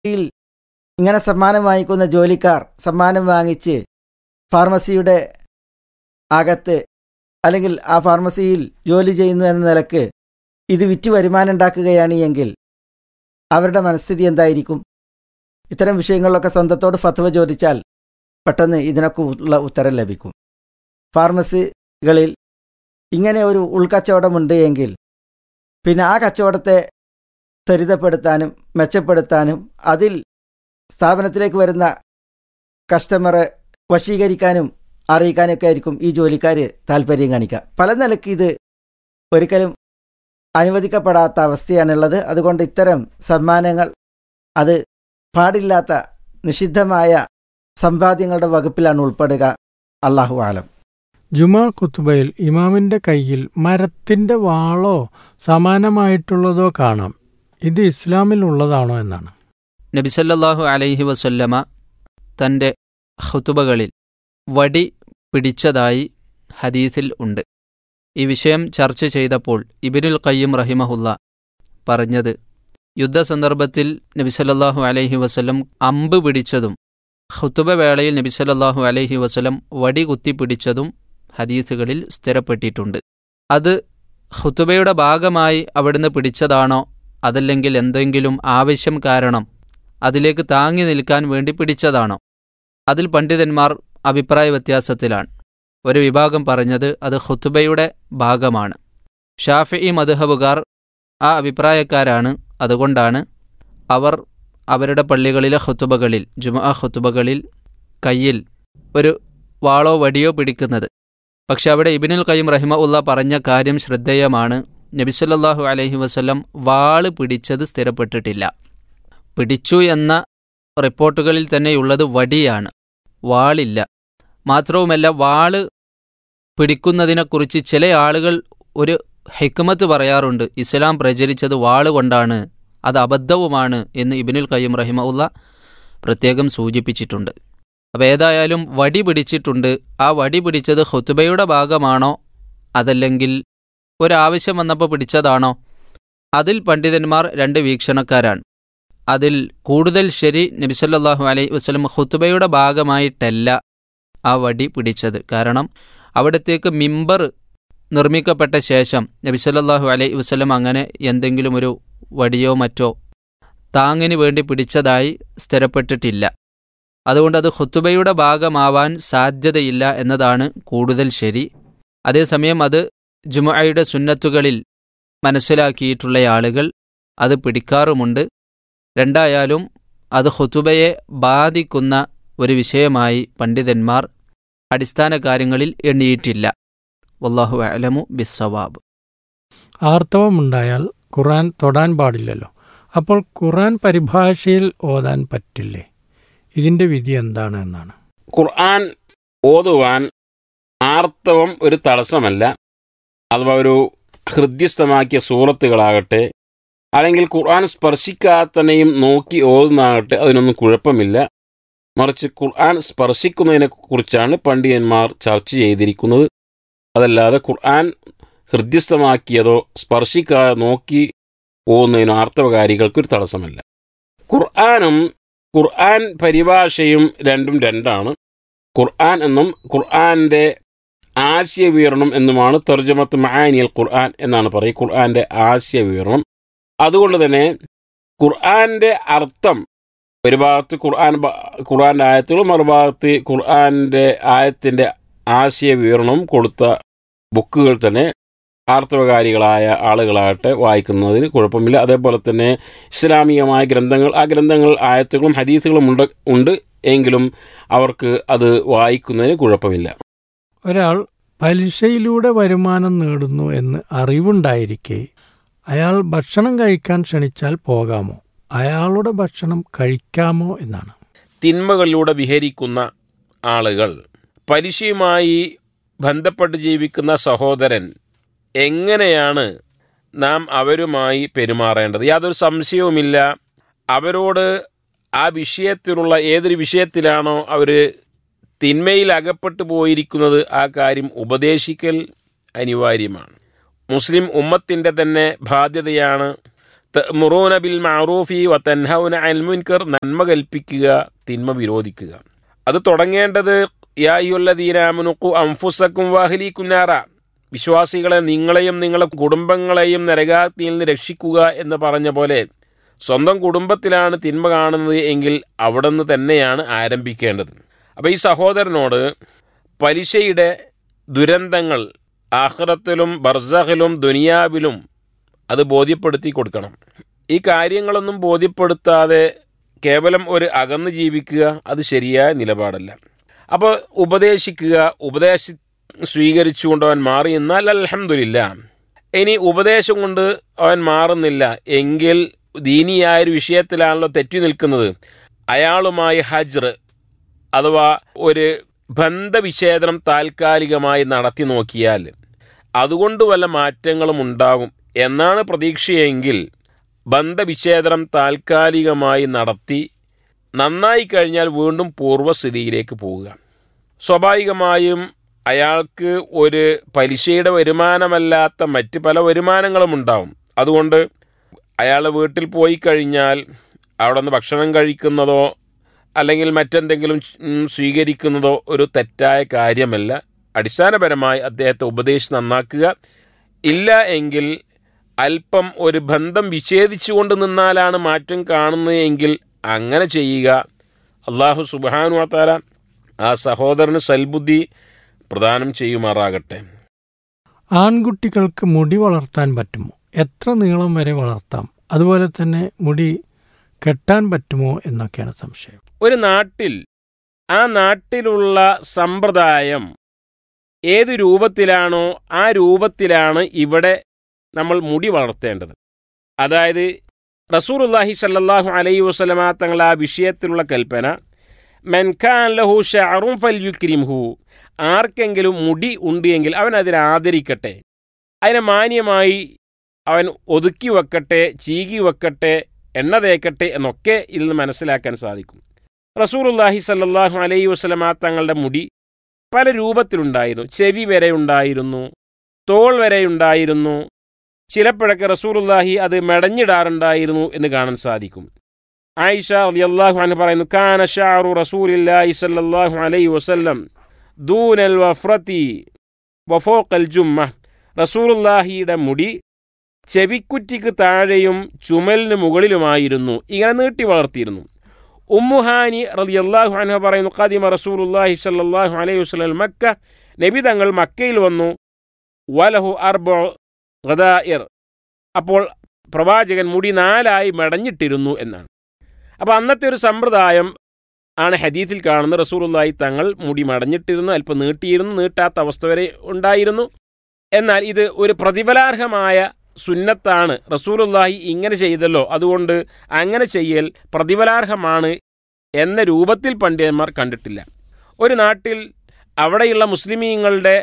ഫാർമസിയിൽ ഇങ്ങനെ സമ്മാനം വാങ്ങിക്കുന്ന ജോലിക്കാർ സമ്മാനം വാങ്ങിച്ച് ഫാർമസിയുടെ അകത്ത് അല്ലെങ്കിൽ ആ ഫാർമസിയിൽ ജോലി ചെയ്യുന്നു എന്ന നിലക്ക് ഇത് വിറ്റ് വരുമാനം ഉണ്ടാക്കുകയാണ് എങ്കിൽ അവരുടെ മനസ്ഥിതി എന്തായിരിക്കും ഇത്തരം വിഷയങ്ങളിലൊക്കെ സ്വന്തത്തോട് ഫത്വ ചോദിച്ചാൽ പെട്ടെന്ന് ഇതിനൊക്കെ ഉള്ള ഉത്തരം ലഭിക്കും ഫാർമസികളിൽ ഇങ്ങനെ ഒരു ഉൾക്കച്ചവടമുണ്ട് എങ്കിൽ പിന്നെ ആ കച്ചവടത്തെ ത്വരിതപ്പെടുത്താനും മെച്ചപ്പെടുത്താനും അതിൽ സ്ഥാപനത്തിലേക്ക് വരുന്ന കസ്റ്റമറെ വശീകരിക്കാനും അറിയിക്കാനൊക്കെ ആയിരിക്കും ഈ ജോലിക്കാർ താല്പര്യം കാണിക്കുക പല നിലയ്ക്ക് ഇത് ഒരിക്കലും അനുവദിക്കപ്പെടാത്ത അവസ്ഥയാണുള്ളത് അതുകൊണ്ട് ഇത്തരം സമ്മാനങ്ങൾ അത് പാടില്ലാത്ത നിഷിദ്ധമായ സമ്പാദ്യങ്ങളുടെ വകുപ്പിലാണ് ഉൾപ്പെടുക അള്ളാഹു ആലം ജുമാ കുത്തുബയിൽ ഇമാമിന്റെ കയ്യിൽ മരത്തിന്റെ വാളോ സമാനമായിട്ടുള്ളതോ കാണാം ഇത് ഇസ്ലാമിൽ ഉള്ളതാണോ എന്നാണ് നബിസല്ലാഹു അലൈഹി വസല്ലമ തൻ്റെ ഹുതുബകളിൽ വടി പിടിച്ചതായി ഹദീസിൽ ഉണ്ട് ഈ വിഷയം ചർച്ച ചെയ്തപ്പോൾ ഇബിനുൽ ഖയ്യം റഹിമഹുല്ല പറഞ്ഞത് യുദ്ധസന്ദർഭത്തിൽ നബിസല്ലാഹു അലൈഹി വസല്ലം അമ്പ് പിടിച്ചതും ഹുതുബ വേളയിൽ നബിസല്ലാഹു അലൈഹി വസല്ലം വടി കുത്തി പിടിച്ചതും ഹദീസുകളിൽ സ്ഥിരപ്പെട്ടിട്ടുണ്ട് അത് ഹുതുബയുടെ ഭാഗമായി അവിടുന്ന് പിടിച്ചതാണോ അതല്ലെങ്കിൽ എന്തെങ്കിലും ആവശ്യം കാരണം അതിലേക്ക് താങ്ങി നിൽക്കാൻ വേണ്ടി പിടിച്ചതാണോ അതിൽ പണ്ഡിതന്മാർ അഭിപ്രായ വ്യത്യാസത്തിലാണ് ഒരു വിഭാഗം പറഞ്ഞത് അത് ഖുത്തുബയുടെ ഭാഗമാണ് ഷാഫി മദ്ഹബുകാർ ആ അഭിപ്രായക്കാരാണ് അതുകൊണ്ടാണ് അവർ അവരുടെ പള്ളികളിലെ ഖുത്തുബകളിൽ ജുമാ ഖുത്തുബകളിൽ കയ്യിൽ ഒരു വാളോ വടിയോ പിടിക്കുന്നത് പക്ഷെ അവിടെ ഇബിനുൽ ഖയ്യം റഹിമ ഉള്ള പറഞ്ഞ കാര്യം ശ്രദ്ധേയമാണ് നബിസല്ലാഹു അലൈഹി വസ്ലം വാള് പിടിച്ചത് സ്ഥിരപ്പെട്ടിട്ടില്ല പിടിച്ചു എന്ന റിപ്പോർട്ടുകളിൽ തന്നെയുള്ളത് വടിയാണ് വാളില്ല മാത്രവുമല്ല വാള് പിടിക്കുന്നതിനെക്കുറിച്ച് ചില ആളുകൾ ഒരു ഹെക്മത്ത് പറയാറുണ്ട് ഇസ്ലാം പ്രചരിച്ചത് വാള് കൊണ്ടാണ് അത് അബദ്ധവുമാണ് എന്ന് ഇബിനുൽ ഖയ്യം റഹിമഉല്ല പ്രത്യേകം സൂചിപ്പിച്ചിട്ടുണ്ട് അപ്പോൾ ഏതായാലും വടി പിടിച്ചിട്ടുണ്ട് ആ വടി പിടിച്ചത് ഹുത്തുബയുടെ ഭാഗമാണോ അതല്ലെങ്കിൽ ഒരാവശ്യം വന്നപ്പോൾ പിടിച്ചതാണോ അതിൽ പണ്ഡിതന്മാർ രണ്ട് വീക്ഷണക്കാരാണ് അതിൽ കൂടുതൽ ശരി നബിസല്ലാഹു അലൈ വസ്ലം ഹുത്തുബയുടെ ഭാഗമായിട്ടല്ല ആ വടി പിടിച്ചത് കാരണം അവിടത്തേക്ക് മിമ്പർ നിർമ്മിക്കപ്പെട്ട ശേഷം നബിസല്ലാഹു അലൈ വസ്ലം അങ്ങനെ എന്തെങ്കിലും ഒരു വടിയോ മറ്റോ താങ്ങിന് വേണ്ടി പിടിച്ചതായി സ്ഥിരപ്പെട്ടിട്ടില്ല അതുകൊണ്ട് അത് ഹുത്തുബയുടെ ഭാഗമാവാൻ സാധ്യതയില്ല എന്നതാണ് കൂടുതൽ ശരി അതേസമയം അത് ജുമഅയുടെ സുന്നത്തുകളിൽ മനസ്സിലാക്കിയിട്ടുള്ള ആളുകൾ അത് പിടിക്കാറുമുണ്ട് രണ്ടായാലും അത് ഹുതുബയെ ബാധിക്കുന്ന ഒരു വിഷയമായി പണ്ഡിതന്മാർ അടിസ്ഥാന കാര്യങ്ങളിൽ എണ്ണിയിട്ടില്ല വല്ലാഹു അലമു ബിസ്സവാബ് ആർത്തവമുണ്ടായാൽ ഖുറാൻ തൊടാൻ പാടില്ലല്ലോ അപ്പോൾ ഖുറാൻ പരിഭാഷയിൽ ഓതാൻ പറ്റില്ലേ ഇതിന്റെ വിധി എന്താണ് എന്നാണ് ഖുർആൻ ഓതുവാൻ ആർത്തവം ഒരു തടസ്സമല്ല അഥവാ ഒരു ഹൃദ്യസ്ഥമാക്കിയ സൂറത്തുകളാകട്ടെ അല്ലെങ്കിൽ ഖുർആൻ സ്പർശിക്കാത്തനെയും നോക്കി ഓതുന്നതാകട്ടെ അതിനൊന്നും കുഴപ്പമില്ല മറിച്ച് ഖുർആൻ സ്പർശിക്കുന്നതിനെ കുറിച്ചാണ് പണ്ഡിതന്മാർ ചർച്ച ചെയ്തിരിക്കുന്നത് അതല്ലാതെ ഖുർആൻ ഹൃദ്യസ്ഥമാക്കിയതോ സ്പർശിക്കാതെ നോക്കി പോകുന്നതിനോ ആർത്തവകാരികൾക്ക് ഒരു തടസ്സമല്ല ഖുർആാനും ഖുർആൻ പരിഭാഷയും രണ്ടും രണ്ടാണ് ഖുർആൻ എന്നും ഖുർആന്റെ ആശയവിവരണം എന്നുമാണ് തർജമത്ത് മഹാനിയൽ ഖുർആൻ എന്നാണ് പറയുക ഖുർആന്റെ ആശയവിവരണം അതുകൊണ്ട് തന്നെ ഖുർആന്റെ അർത്ഥം ഒരു ഭാഗത്ത് ഖുർആൻ ഖുർആന്റെ ആയത്തുകളും മറുഭാഗത്ത് ഖുർആന്റെ ആയത്തിന്റെ ആശയവിവരണവും കൊടുത്ത ബുക്കുകൾ തന്നെ ആർത്തവകാരികളായ ആളുകളാകട്ടെ വായിക്കുന്നതിന് കുഴപ്പമില്ല അതേപോലെ തന്നെ ഇസ്ലാമികമായ ഗ്രന്ഥങ്ങൾ ആ ഗ്രന്ഥങ്ങൾ ആയത്തുകളും ഹദീസുകളും ഉണ്ട് ഉണ്ട് എങ്കിലും അവർക്ക് അത് വായിക്കുന്നതിന് കുഴപ്പമില്ല ഒരാൾ പലിശയിലൂടെ വരുമാനം നേടുന്നു എന്ന് അറിവുണ്ടായിരിക്കെ അയാൾ ഭക്ഷണം കഴിക്കാൻ ക്ഷണിച്ചാൽ പോകാമോ അയാളുടെ ഭക്ഷണം കഴിക്കാമോ എന്നാണ് തിന്മകളിലൂടെ വിഹരിക്കുന്ന ആളുകൾ പലിശയുമായി ബന്ധപ്പെട്ട് ജീവിക്കുന്ന സഹോദരൻ എങ്ങനെയാണ് നാം അവരുമായി പെരുമാറേണ്ടത് യാതൊരു സംശയവുമില്ല അവരോട് ആ വിഷയത്തിലുള്ള ഏതൊരു വിഷയത്തിലാണോ അവർ തിന്മയിൽ അകപ്പെട്ടു പോയിരിക്കുന്നത് ആ കാര്യം ഉപദേശിക്കൽ അനിവാര്യമാണ് മുസ്ലിം ഉമ്മത്തിൻ്റെ തന്നെ ബാധ്യതയാണ് മുറൂന ബിൽ മാറൂഫി വ തൻഹൗന അനിൽ മുൻകർ നന്മ കൽപ്പിക്കുക തിന്മ വിരോധിക്കുക അത് തുടങ്ങേണ്ടത് യായുല്ലദീനാമുനുക്കു അംഫുസക്കും വാഹലിക്കുന്നാറ വിശ്വാസികളെ നിങ്ങളെയും നിങ്ങളെ കുടുംബങ്ങളെയും നരകാഗ്നിയിൽ നിന്ന് രക്ഷിക്കുക എന്ന് പറഞ്ഞ പോലെ സ്വന്തം കുടുംബത്തിലാണ് തിന്മ കാണുന്നത് എങ്കിൽ അവിടെ നിന്ന് തന്നെയാണ് ആരംഭിക്കേണ്ടത് അപ്പോൾ ഈ സഹോദരനോട് പലിശയുടെ ദുരന്തങ്ങൾ ആഹ്റത്തിലും ബർസഖിലും ദുനിയാവിലും അത് ബോധ്യപ്പെടുത്തി കൊടുക്കണം ഈ കാര്യങ്ങളൊന്നും ബോധ്യപ്പെടുത്താതെ കേവലം ഒരു അകന്ന് ജീവിക്കുക അത് ശരിയായ നിലപാടല്ല അപ്പോൾ ഉപദേശിക്കുക ഉപദേശി സ്വീകരിച്ചുകൊണ്ട് അവൻ മാറി എന്നാൽ അലഹമില്ല ഇനി ഉപദേശം കൊണ്ട് അവൻ മാറുന്നില്ല എങ്കിൽ ദീനിയായ ഒരു വിഷയത്തിലാണല്ലോ തെറ്റി നിൽക്കുന്നത് അയാളുമായി ഹജ്ർ അഥവാ ഒരു ബന്ധവിച്ഛേദനം താൽക്കാലികമായി നടത്തി നോക്കിയാൽ അതുകൊണ്ട് വല്ല മാറ്റങ്ങളും ഉണ്ടാകും എന്നാണ് പ്രതീക്ഷയെങ്കിൽ ബന്ധവിച്ഛേദനം താൽക്കാലികമായി നടത്തി നന്നായി കഴിഞ്ഞാൽ വീണ്ടും പൂർവ്വസ്ഥിതിയിലേക്ക് പോവുക സ്വാഭാവികമായും അയാൾക്ക് ഒരു പലിശയുടെ വരുമാനമല്ലാത്ത മറ്റ് പല വരുമാനങ്ങളും ഉണ്ടാവും അതുകൊണ്ട് അയാൾ വീട്ടിൽ പോയി കഴിഞ്ഞാൽ അവിടെ നിന്ന് ഭക്ഷണം കഴിക്കുന്നതോ അല്ലെങ്കിൽ മറ്റെന്തെങ്കിലും ഉം, സ്വീകരിക്കുന്നതോ ഒരു തെറ്റായ കാര്യമല്ല അടിസ്ഥാനപരമായി അദ്ദേഹത്തെ ഉപദേശിച്ച് നന്നാക്കുക ഇല്ല എങ്കിൽ അല്പം ഒരു ബന്ധം വിച്ഛേദിച്ചുകൊണ്ട് നിന്നാലാണ് മാറ്റം കാണുന്നത് എങ്കിൽ അങ്ങനെ ചെയ്യുക അള്ളാഹു സുബാനു വാത്താല ആ സഹോദരന് സൽബുദ്ധി പ്രദാനം ചെയ്യുമാറാകട്ടെ ആൺകുട്ടികൾക്ക് മുടി വളർത്താൻ പറ്റുമോ എത്ര നീളം വരെ വളർത്താം അതുപോലെ തന്നെ മുടി കെട്ടാൻ പറ്റുമോ എന്നൊക്കെയാണ് സംശയം ഒരു നാട്ടിൽ ആ നാട്ടിലുള്ള സമ്പ്രദായം ഏത് രൂപത്തിലാണോ ആ രൂപത്തിലാണ് ഇവിടെ നമ്മൾ മുടി വളർത്തേണ്ടത് അതായത് റസൂറുല്ലാഹി സല്ലല്ലാഹു അലൈഹി വസല്ലമ തങ്ങൾ ആ വിഷയത്തിലുള്ള കൽപ്പന മെൻഖാൻ ലഹു ഷഅറും ഫൽ യുക്രിംഹു ആർക്കെങ്കിലും മുടി ഉണ്ട് എങ്കിൽ അവൻ അതിനെ ആദരിക്കട്ടെ അതിനെ മാന്യമായി അവൻ ഒതുക്കി വെക്കട്ടെ ചീകി വെക്കട്ടെ എണ്ണ തേക്കട്ടെ എന്നൊക്കെ ഇതിൽ നിന്ന് മനസ്സിലാക്കാൻ സാധിക്കും റസൂലുല്ലാഹി സല്ലല്ലാഹു അലൈഹി വസല്ലമ തങ്ങളുടെ മുടി പല രൂപത്തിലുണ്ടായിരുന്നു ചെവി വരെ ഉണ്ടായിരുന്നു തോൾ വരെ ഉണ്ടായിരുന്നു ചിലപ്പോഴൊക്കെ റസൂലുല്ലാഹി അത് മെടഞ്ഞിടാറുണ്ടായിരുന്നു എന്ന് കാണാൻ സാധിക്കും ആയിഷ റളിയല്ലാഹു അൻഹ പറയുന്നു കാന ഷാറു റസൂലില്ലാഹി സല്ലല്ലാഹു അലൈഹി വസല്ലം ദൂനൽ വഫ്രതി വഫോക്കൽ ജുമ്മ റസൂലുല്ലാഹിയുടെ മുടി ചെവിക്കുറ്റിക്ക് താഴെയും ചുമലിന് മുകളിലുമായിരുന്നു ഇങ്ങനെ നീട്ടി വളർത്തിയിരുന്നു ഉമ്മുഹാനി റളിയല്ലാഹു അൻഹ പറയുന്നു ഖദിമ റസൂലുല്ലാഹി സല്ലല്ലാഹു അലൈഹി വസല്ലം മക്ക നബി തങ്ങൾ മക്കയിൽ വന്നു വലഹു അർബ ഗദായിർ അപ്പോൾ പ്രവാചകൻ മുടി നാലായി മെടഞ്ഞിട്ടിരുന്നു എന്നാണ് അപ്പോൾ അന്നത്തെ ഒരു സമ്പ്രദായം ആണ് ഹദീത്തിൽ കാണുന്ന റസൂലുള്ളാഹി തങ്ങൾ മുടി മടഞ്ഞിട്ടിരുന്നു അല്പം നീട്ടിയിരുന്നു നീട്ടാത്ത അവസ്ഥ വരെ ഉണ്ടായിരുന്നു എന്നാൽ ഇത് ഒരു പ്രതിഫലാർഹമായ സുന്നത്താണ് റസൂലുള്ളാഹി ഇങ്ങനെ ചെയ്തല്ലോ അതുകൊണ്ട് അങ്ങനെ ചെയ്യൽ പ്രതിഫലാർഹമാണ് എന്ന രൂപത്തിൽ പണ്ഡിതന്മാർ കണ്ടിട്ടില്ല ഒരു നാട്ടിൽ അവിടെയുള്ള മുസ്ലിമീങ്ങളുടെ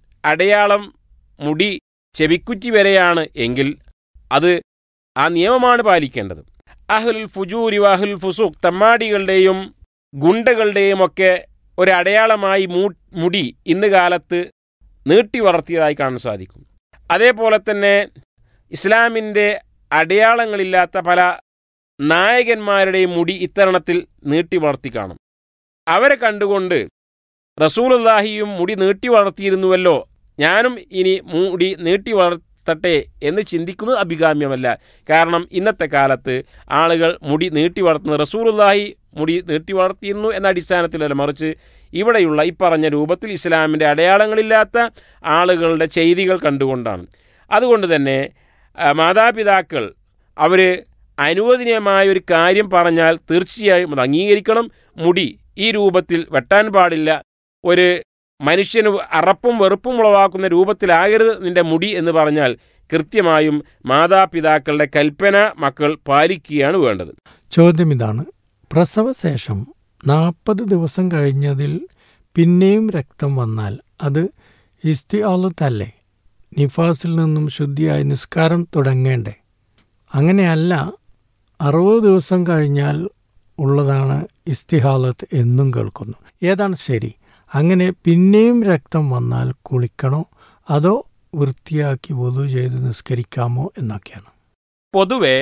അടയാളം മുടി ചെവിക്കുറ്റി വരെയാണ് എങ്കിൽ അത് ആ നിയമമാണ് പാലിക്കേണ്ടത് അഹുൽ ഫുജൂരി അഹുൽ ഫുസൂഖ് തമ്മാടികളുടെയും ഗുണ്ടകളുടെയും ഒക്കെ ഒരു അടയാളമായി മൂ മുടി ഇന്ന് കാലത്ത് നീട്ടി വളർത്തിയതായി കാണാൻ സാധിക്കും അതേപോലെ തന്നെ ഇസ്ലാമിൻ്റെ അടയാളങ്ങളില്ലാത്ത പല നായകന്മാരുടെയും മുടി ഇത്തരണത്തിൽ നീട്ടി വളർത്തി കാണും അവരെ കണ്ടുകൊണ്ട് റസൂലുള്ളാഹിയും മുടി നീട്ടി വളർത്തിയിരുന്നുവല്ലോ ഞാനും ഇനി മുടി നീട്ടി വളർത്തട്ടെ എന്ന് ചിന്തിക്കുന്നത് അഭികാമ്യമല്ല കാരണം ഇന്നത്തെ കാലത്ത് ആളുകൾ മുടി നീട്ടി വളർത്തുന്നത് റസൂലുള്ളാഹി മുടി നീട്ടി വളർത്തിയിരുന്നു എന്ന അടിസ്ഥാനത്തിലല്ല മറിച്ച് ഇവിടെയുള്ള ഈ പറഞ്ഞ രൂപത്തിൽ ഇസ്ലാമിൻ്റെ അടയാളങ്ങളില്ലാത്ത ആളുകളുടെ ചെയ്തികൾ കണ്ടുകൊണ്ടാണ് അതുകൊണ്ട് തന്നെ ആ, മാതാപിതാക്കൾ അവർ അനുവദനീയമായ ഒരു കാര്യം പറഞ്ഞാൽ തീർച്ചയായും അത് അംഗീകരിക്കണം മുടി ഈ രൂപത്തിൽ വെട്ടാൻ പാടില്ല ഒരു മനുഷ്യന് അറപ്പും വെറുപ്പും ഉളവാക്കുന്ന രൂപത്തിലാകരുത് നിന്റെ മുടി എന്ന് പറഞ്ഞാൽ കൃത്യമായും മാതാപിതാക്കളുടെ കൽപ്പന മക്കൾ പാലിക്കുകയാണ് വേണ്ടത് ചോദ്യം ഇതാണ് പ്രസവശേഷം നാൽപ്പത് ദിവസം കഴിഞ്ഞതിൽ പിന്നെയും രക്തം വന്നാൽ അത് ഇസ്തിആലത്തല്ലേ നിഫാസിൽ നിന്നും ശുദ്ധിയായി നിസ്കാരം തുടങ്ങേണ്ടേ അങ്ങനെയല്ല അറുപത് ദിവസം കഴിഞ്ഞാൽ ഉള്ളതാണ് ഇസ്തിഹാലത്ത് എന്നും കേൾക്കുന്നു ഏതാണ് ശരി അങ്ങനെ പിന്നെയും രക്തം വന്നാൽ കുളിക്കണോ അതോ വൃത്തിയാക്കി വധു ചെയ്ത് നിസ്കരിക്കാമോ എന്നൊക്കെയാണ് പൊതുവെ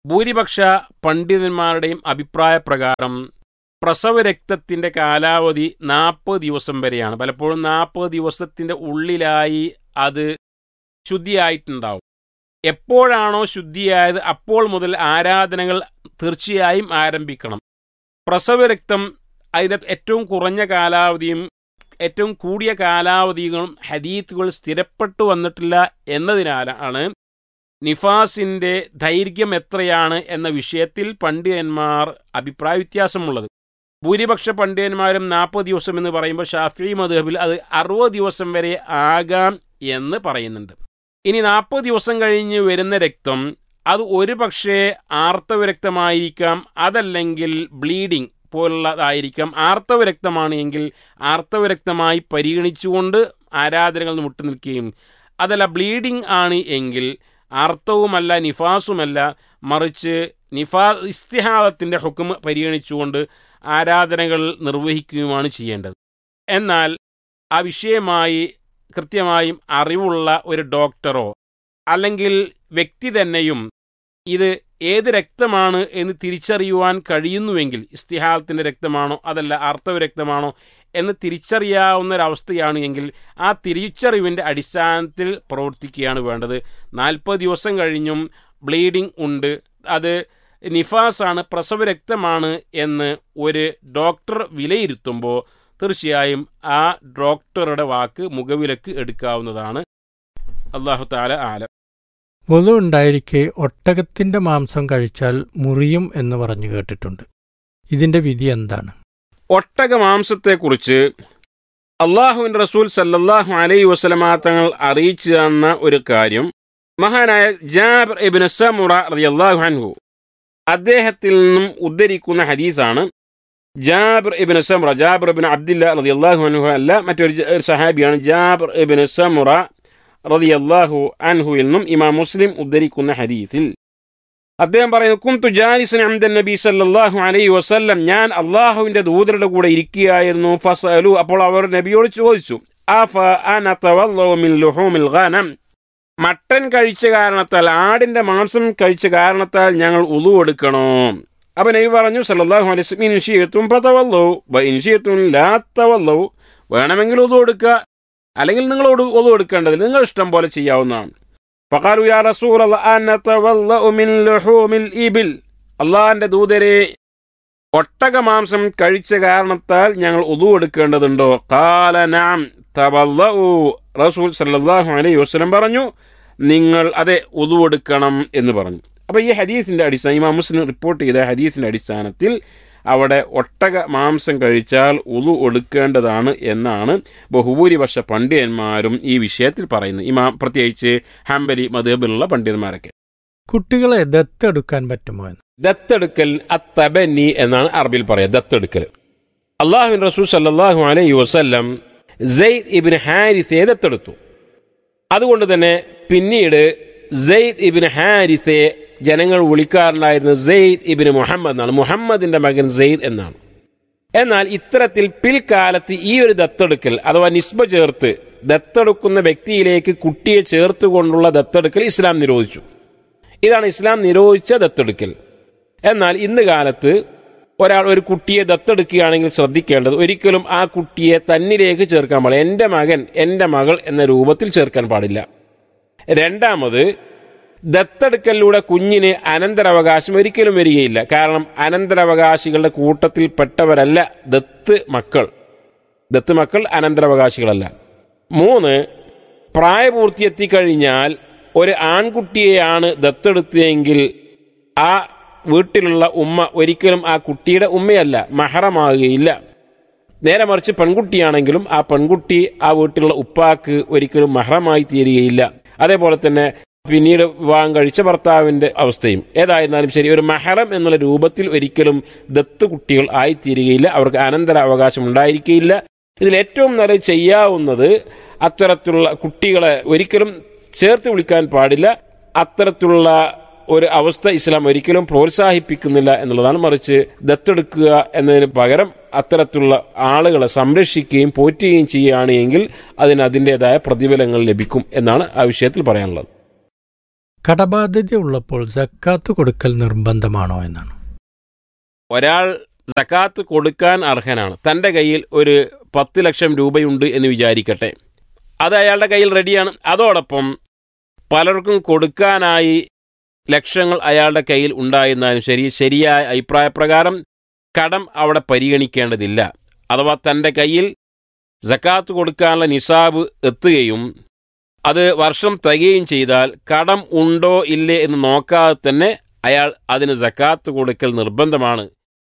ഭൂരിപക്ഷ പണ്ഡിതന്മാരുടെയും അഭിപ്രായപ്രകാരം പ്രസവരക്തത്തിന്റെ കാലാവധി നാൽപ്പത് ദിവസം വരെയാണ് പലപ്പോഴും നാൽപ്പത് ദിവസത്തിന്റെ ഉള്ളിലായി അത് ശുദ്ധിയായിട്ടുണ്ടാവും എപ്പോഴാണോ ശുദ്ധിയായത് അപ്പോൾ മുതൽ ആരാധനകൾ തീർച്ചയായും ആരംഭിക്കണം പ്രസവരക്തം അതിൻ്റെ ഏറ്റവും കുറഞ്ഞ കാലാവധിയും ഏറ്റവും കൂടിയ കാലാവധികളും ഹദീത്തുകൾ സ്ഥിരപ്പെട്ടു വന്നിട്ടില്ല എന്നതിനാലാണ് നിഫാസിന്റെ ദൈർഘ്യം എത്രയാണ് എന്ന വിഷയത്തിൽ പണ്ഡിതന്മാർ അഭിപ്രായ വ്യത്യാസമുള്ളത് ഭൂരിപക്ഷ പണ്ഡിതന്മാരും നാൽപ്പത് ദിവസം എന്ന് പറയുമ്പോൾ ഷാഫി മധുഹബിൽ അത് അറുപത് ദിവസം വരെ ആകാം എന്ന് പറയുന്നുണ്ട് ഇനി നാൽപ്പത് ദിവസം കഴിഞ്ഞ് വരുന്ന രക്തം അത് ഒരു പക്ഷേ ആർത്തവ രക്തമായിരിക്കാം അതല്ലെങ്കിൽ ബ്ലീഡിംഗ് പോലുള്ളതായിരിക്കാം ആർത്തവ രക്തമാണ് എങ്കിൽ ആർത്തവ രക്തമായി പരിഗണിച്ചുകൊണ്ട് ആരാധനകൾ മുട്ടു നിൽക്കുകയും അതല്ല ബ്ലീഡിംഗ് ആണ് എങ്കിൽ ആർത്തവുമല്ല നിഫാസുമല്ല മറിച്ച് നിഫാ ഇസ്തിഹാദത്തിൻ്റെ ഹുക്കും പരിഗണിച്ചുകൊണ്ട് ആരാധനകൾ നിർവഹിക്കുകയുമാണ് ചെയ്യേണ്ടത് എന്നാൽ ആ വിഷയമായി കൃത്യമായും അറിവുള്ള ഒരു ഡോക്ടറോ അല്ലെങ്കിൽ വ്യക്തി തന്നെയും ഇത് ഏത് രക്തമാണ് എന്ന് തിരിച്ചറിയുവാൻ കഴിയുന്നുവെങ്കിൽ ഇസ്തിഹാദത്തിൻ്റെ രക്തമാണോ അതല്ല ആർത്തവ രക്തമാണോ എന്ന് തിരിച്ചറിയാവുന്ന ഒരവസ്ഥയാണ് എങ്കിൽ ആ തിരിച്ചറിവിൻ്റെ അടിസ്ഥാനത്തിൽ പ്രവർത്തിക്കുകയാണ് വേണ്ടത് നാൽപ്പത് ദിവസം കഴിഞ്ഞും ബ്ലീഡിംഗ് ഉണ്ട് അത് നിഫാസാണ് പ്രസവ രക്തമാണ് എന്ന് ഒരു ഡോക്ടർ വിലയിരുത്തുമ്പോൾ തീർച്ചയായും ആ ഡോക്ടറുടെ വാക്ക് മുഖവിലക്ക് എടുക്കാവുന്നതാണ് അള്ളാഹു താല ആലം വധു ഉണ്ടായിരിക്കെ ഒട്ടകത്തിന്റെ മാംസം കഴിച്ചാൽ മുറിയും എന്ന് പറഞ്ഞു കേട്ടിട്ടുണ്ട് ഇതിന്റെ വിധി എന്താണ് ഒട്ടക മാംസത്തെക്കുറിച്ച് അള്ളാഹുവിൻ റസൂൽ സല്ലല്ലാഹു അലൈഹി വസല്ലമ തങ്ങൾ അറിയിച്ചു തന്ന ഒരു കാര്യം മഹാനായ ജാബർ ഇബ്നു സമുറ റളിയല്ലാഹു അൻഹു അദ്ദേഹത്തിൽ നിന്നും ഉദ്ധരിക്കുന്ന ഹദീസാണ് ജാബിർ ഇബിൻ സമുറ ജാബിർ ഇബിൻ അബ്ദില്ല റളിയല്ലാഹു അൻഹു അല്ല മറ്റൊരു ജ- ഒരു സഹാബിയാണ് ജാബിർ ഇബിൻ സമുറ റളിയല്ലാഹു അൻഹുവിൽ നിന്നും ഇമാം മുസ്ലിം ഉദ്ധരിക്കുന്ന ഹദീസിൽ അദ്ദേഹം പറയുന്നു കുന്തു ജാലിസൻ അംദൻ നബി സല്ലല്ലാഹു അലൈഹി വസല്ലം ഞാൻ അള്ളാഹുവിന്റെ ദൂതരുടെ കൂടെ ഇരിക്കുകയായിരുന്നു ഫസലു അപ്പോൾ അവർ നബിയോട് ചോദിച്ചു അഫ അന തവല്ലഉ മിൻ ലുഹൂമിൽ ഗനം മട്ടൻ കഴിച്ച കാരണത്താൽ ആടിന്റെ മാംസം കഴിച്ച കാരണത്താൽ ഞങ്ങൾ ഉളു എടുക്കണോ അപ്പൊ നബി പറഞ്ഞു സല്ലല്ലാഹു അലൈഹി വസല്ലം ഇൻഷിയത്തും ഫതവല്ലു വ ഇൻഷിയത്തും ലാ തവല്ലു വേണമെങ്കിൽ ഉളു എടുക്കുക അല്ലെങ്കിൽ നിങ്ങൾ ഒതു എടുക്കേണ്ടതില്ല നിങ്ങൾ ഇഷ്ടം പോലെ ചെയ്യാവുന്നതാണ് ഫഖാലു യാ റസൂൽ മിൻ ലുഹൂമിൽ ഇബിൽ അള്ളാഹിന്റെ ദൂതരെ ഒട്ടക മാംസം കഴിച്ച കാരണത്താൽ ഞങ്ങൾ ഉതു എടുക്കേണ്ടതുണ്ടോ കാല നാം തവല്ലഉ റസൂൽ സല്ലല്ലാഹു അലൈഹി വസല്ലം പറഞ്ഞു നിങ്ങൾ അതെ ഉതു എടുക്കണം എന്ന് പറഞ്ഞു അപ്പോൾ ഈ ഹദീസിന്റെ അടിസ്ഥാനം ഇമാം മുസ്ലിം റിപ്പോർട്ട് ചെയ്ത ഹദീസിന്റെ അടിസ്ഥാനത്തിൽ അവിടെ ഒട്ടക മാംസം കഴിച്ചാൽ ഉതു ഒടുക്കേണ്ടതാണ് എന്നാണ് ബഹുഭൂരിപക്ഷ പണ്ഡിതന്മാരും ഈ വിഷയത്തിൽ പറയുന്നത് ഇമാം പ്രത്യേകിച്ച് ഹംബലി മധുബിലുള്ള പണ്ഡിതന്മാരൊക്കെ കുട്ടികളെ ദത്തെടുക്കാൻ പറ്റുമോ എന്ന് ദത്തെടുക്കൽ അത്തബനി എന്നാണ് അറബിയിൽ പറയുക ദത്തെടുക്കൽ അള്ളാഹുവിൻ റസൂൽ സല്ലല്ലാഹു അലൈഹി വസല്ലം സെയ്ദ് ഇബിൻ ഹാരിസയെ ദത്തെടുത്തു അതുകൊണ്ട് തന്നെ പിന്നീട് സെയ്ദ് ഇബിൻ ഹാരിസയെ ജനങ്ങൾ വിളിക്കാറുണ്ടായിരുന്നത് സെയ്ദ് ഇബിൻ മുഹമ്മദ് എന്നാണ് മുഹമ്മദിന്റെ മകൻ സെയ്ദ് എന്നാണ് എന്നാൽ ഇത്തരത്തിൽ പിൽക്കാലത്ത് ഈ ഒരു ദത്തെടുക്കൽ അഥവാ നിസ്ബ ചേർത്ത് ദത്തെടുക്കുന്ന വ്യക്തിയിലേക്ക് കുട്ടിയെ ചേർത്തുകൊണ്ടുള്ള ദത്തെടുക്കൽ ഇസ്ലാം നിരോധിച്ചു ഇതാണ് ഇസ്ലാം നിരോധിച്ച ദത്തെടുക്കൽ എന്നാൽ ഇന്ന് കാലത്ത് ഒരാൾ ഒരു കുട്ടിയെ ദത്തെടുക്കുകയാണെങ്കിൽ ശ്രദ്ധിക്കേണ്ടത് ഒരിക്കലും ആ കുട്ടിയെ തന്നിലേക്ക് ചേർക്കാൻ പാടില്ല എൻ്റെ മകൻ എൻ്റെ മകൾ എന്ന രൂപത്തിൽ ചേർക്കാൻ പാടില്ല രണ്ടാമത് ദത്തെടുക്കലിലൂടെ കുഞ്ഞിന് അനന്തരാവകാശം ഒരിക്കലും വരികയില്ല കാരണം അനന്തരാവകാശികളുടെ കൂട്ടത്തിൽപ്പെട്ടവരല്ല ദത്ത് മക്കൾ ദത്ത് മക്കൾ അനന്തരാവകാശികളല്ല മൂന്ന് പ്രായപൂർത്തി എത്തിക്കഴിഞ്ഞാൽ ഒരു ആൺകുട്ടിയെയാണ് ദത്തെടുത്തതെങ്കിൽ ആ വീട്ടിലുള്ള ഉമ്മ ഒരിക്കലും ആ കുട്ടിയുടെ ഉമ്മയല്ല മഹറമാകുകയില്ല നേരെ മറിച്ച് പെൺകുട്ടിയാണെങ്കിലും ആ പെൺകുട്ടി ആ വീട്ടിലുള്ള ഉപ്പാക്ക് ഒരിക്കലും മഹറമായി തീരുകയില്ല അതേപോലെ തന്നെ പിന്നീട് വിവാഹം കഴിച്ച ഭർത്താവിന്റെ അവസ്ഥയും ഏതായിരുന്നാലും ശരി ഒരു മഹറം എന്നുള്ള രൂപത്തിൽ ഒരിക്കലും ദത്ത് കുട്ടികൾ ആയിത്തീരുകയില്ല അവർക്ക് അനന്തര അവകാശം ഉണ്ടായിരിക്കുകയില്ല ഇതിൽ ഏറ്റവും നല്ല ചെയ്യാവുന്നത് അത്തരത്തിലുള്ള കുട്ടികളെ ഒരിക്കലും ചേർത്ത് വിളിക്കാൻ പാടില്ല അത്തരത്തിലുള്ള ഒരു അവസ്ഥ ഇസ്ലാം ഒരിക്കലും പ്രോത്സാഹിപ്പിക്കുന്നില്ല എന്നുള്ളതാണ് മറിച്ച് ദത്തെടുക്കുക എന്നതിന് പകരം അത്തരത്തിലുള്ള ആളുകളെ സംരക്ഷിക്കുകയും പോറ്റുകയും ചെയ്യുകയാണ് എങ്കിൽ അതിന് അതിൻ്റെതായ പ്രതിഫലങ്ങൾ ലഭിക്കും എന്നാണ് ആ വിഷയത്തിൽ പറയാനുള്ളത് കടബാധ്യത ഉള്ളപ്പോൾ സക്കാത്ത് കൊടുക്കൽ നിർബന്ധമാണോ എന്നാണ് ഒരാൾ സക്കാത്ത് കൊടുക്കാൻ അർഹനാണ് തൻ്റെ കയ്യിൽ ഒരു പത്ത് ലക്ഷം രൂപയുണ്ട് എന്ന് വിചാരിക്കട്ടെ അത് അയാളുടെ കയ്യിൽ റെഡിയാണ് അതോടൊപ്പം പലർക്കും കൊടുക്കാനായി ലക്ഷങ്ങൾ അയാളുടെ കയ്യിൽ ഉണ്ടായിരുന്നാലും ശരി ശരിയായ അഭിപ്രായപ്രകാരം കടം അവിടെ പരിഗണിക്കേണ്ടതില്ല അഥവാ തൻ്റെ കയ്യിൽ സക്കാത്ത് കൊടുക്കാനുള്ള നിസാബ് എത്തുകയും അത് വർഷം തികയും ചെയ്താൽ കടം ഉണ്ടോ ഇല്ലേ എന്ന് നോക്കാതെ തന്നെ അയാൾ അതിന് സക്കാത്ത് കൊടുക്കൽ നിർബന്ധമാണ്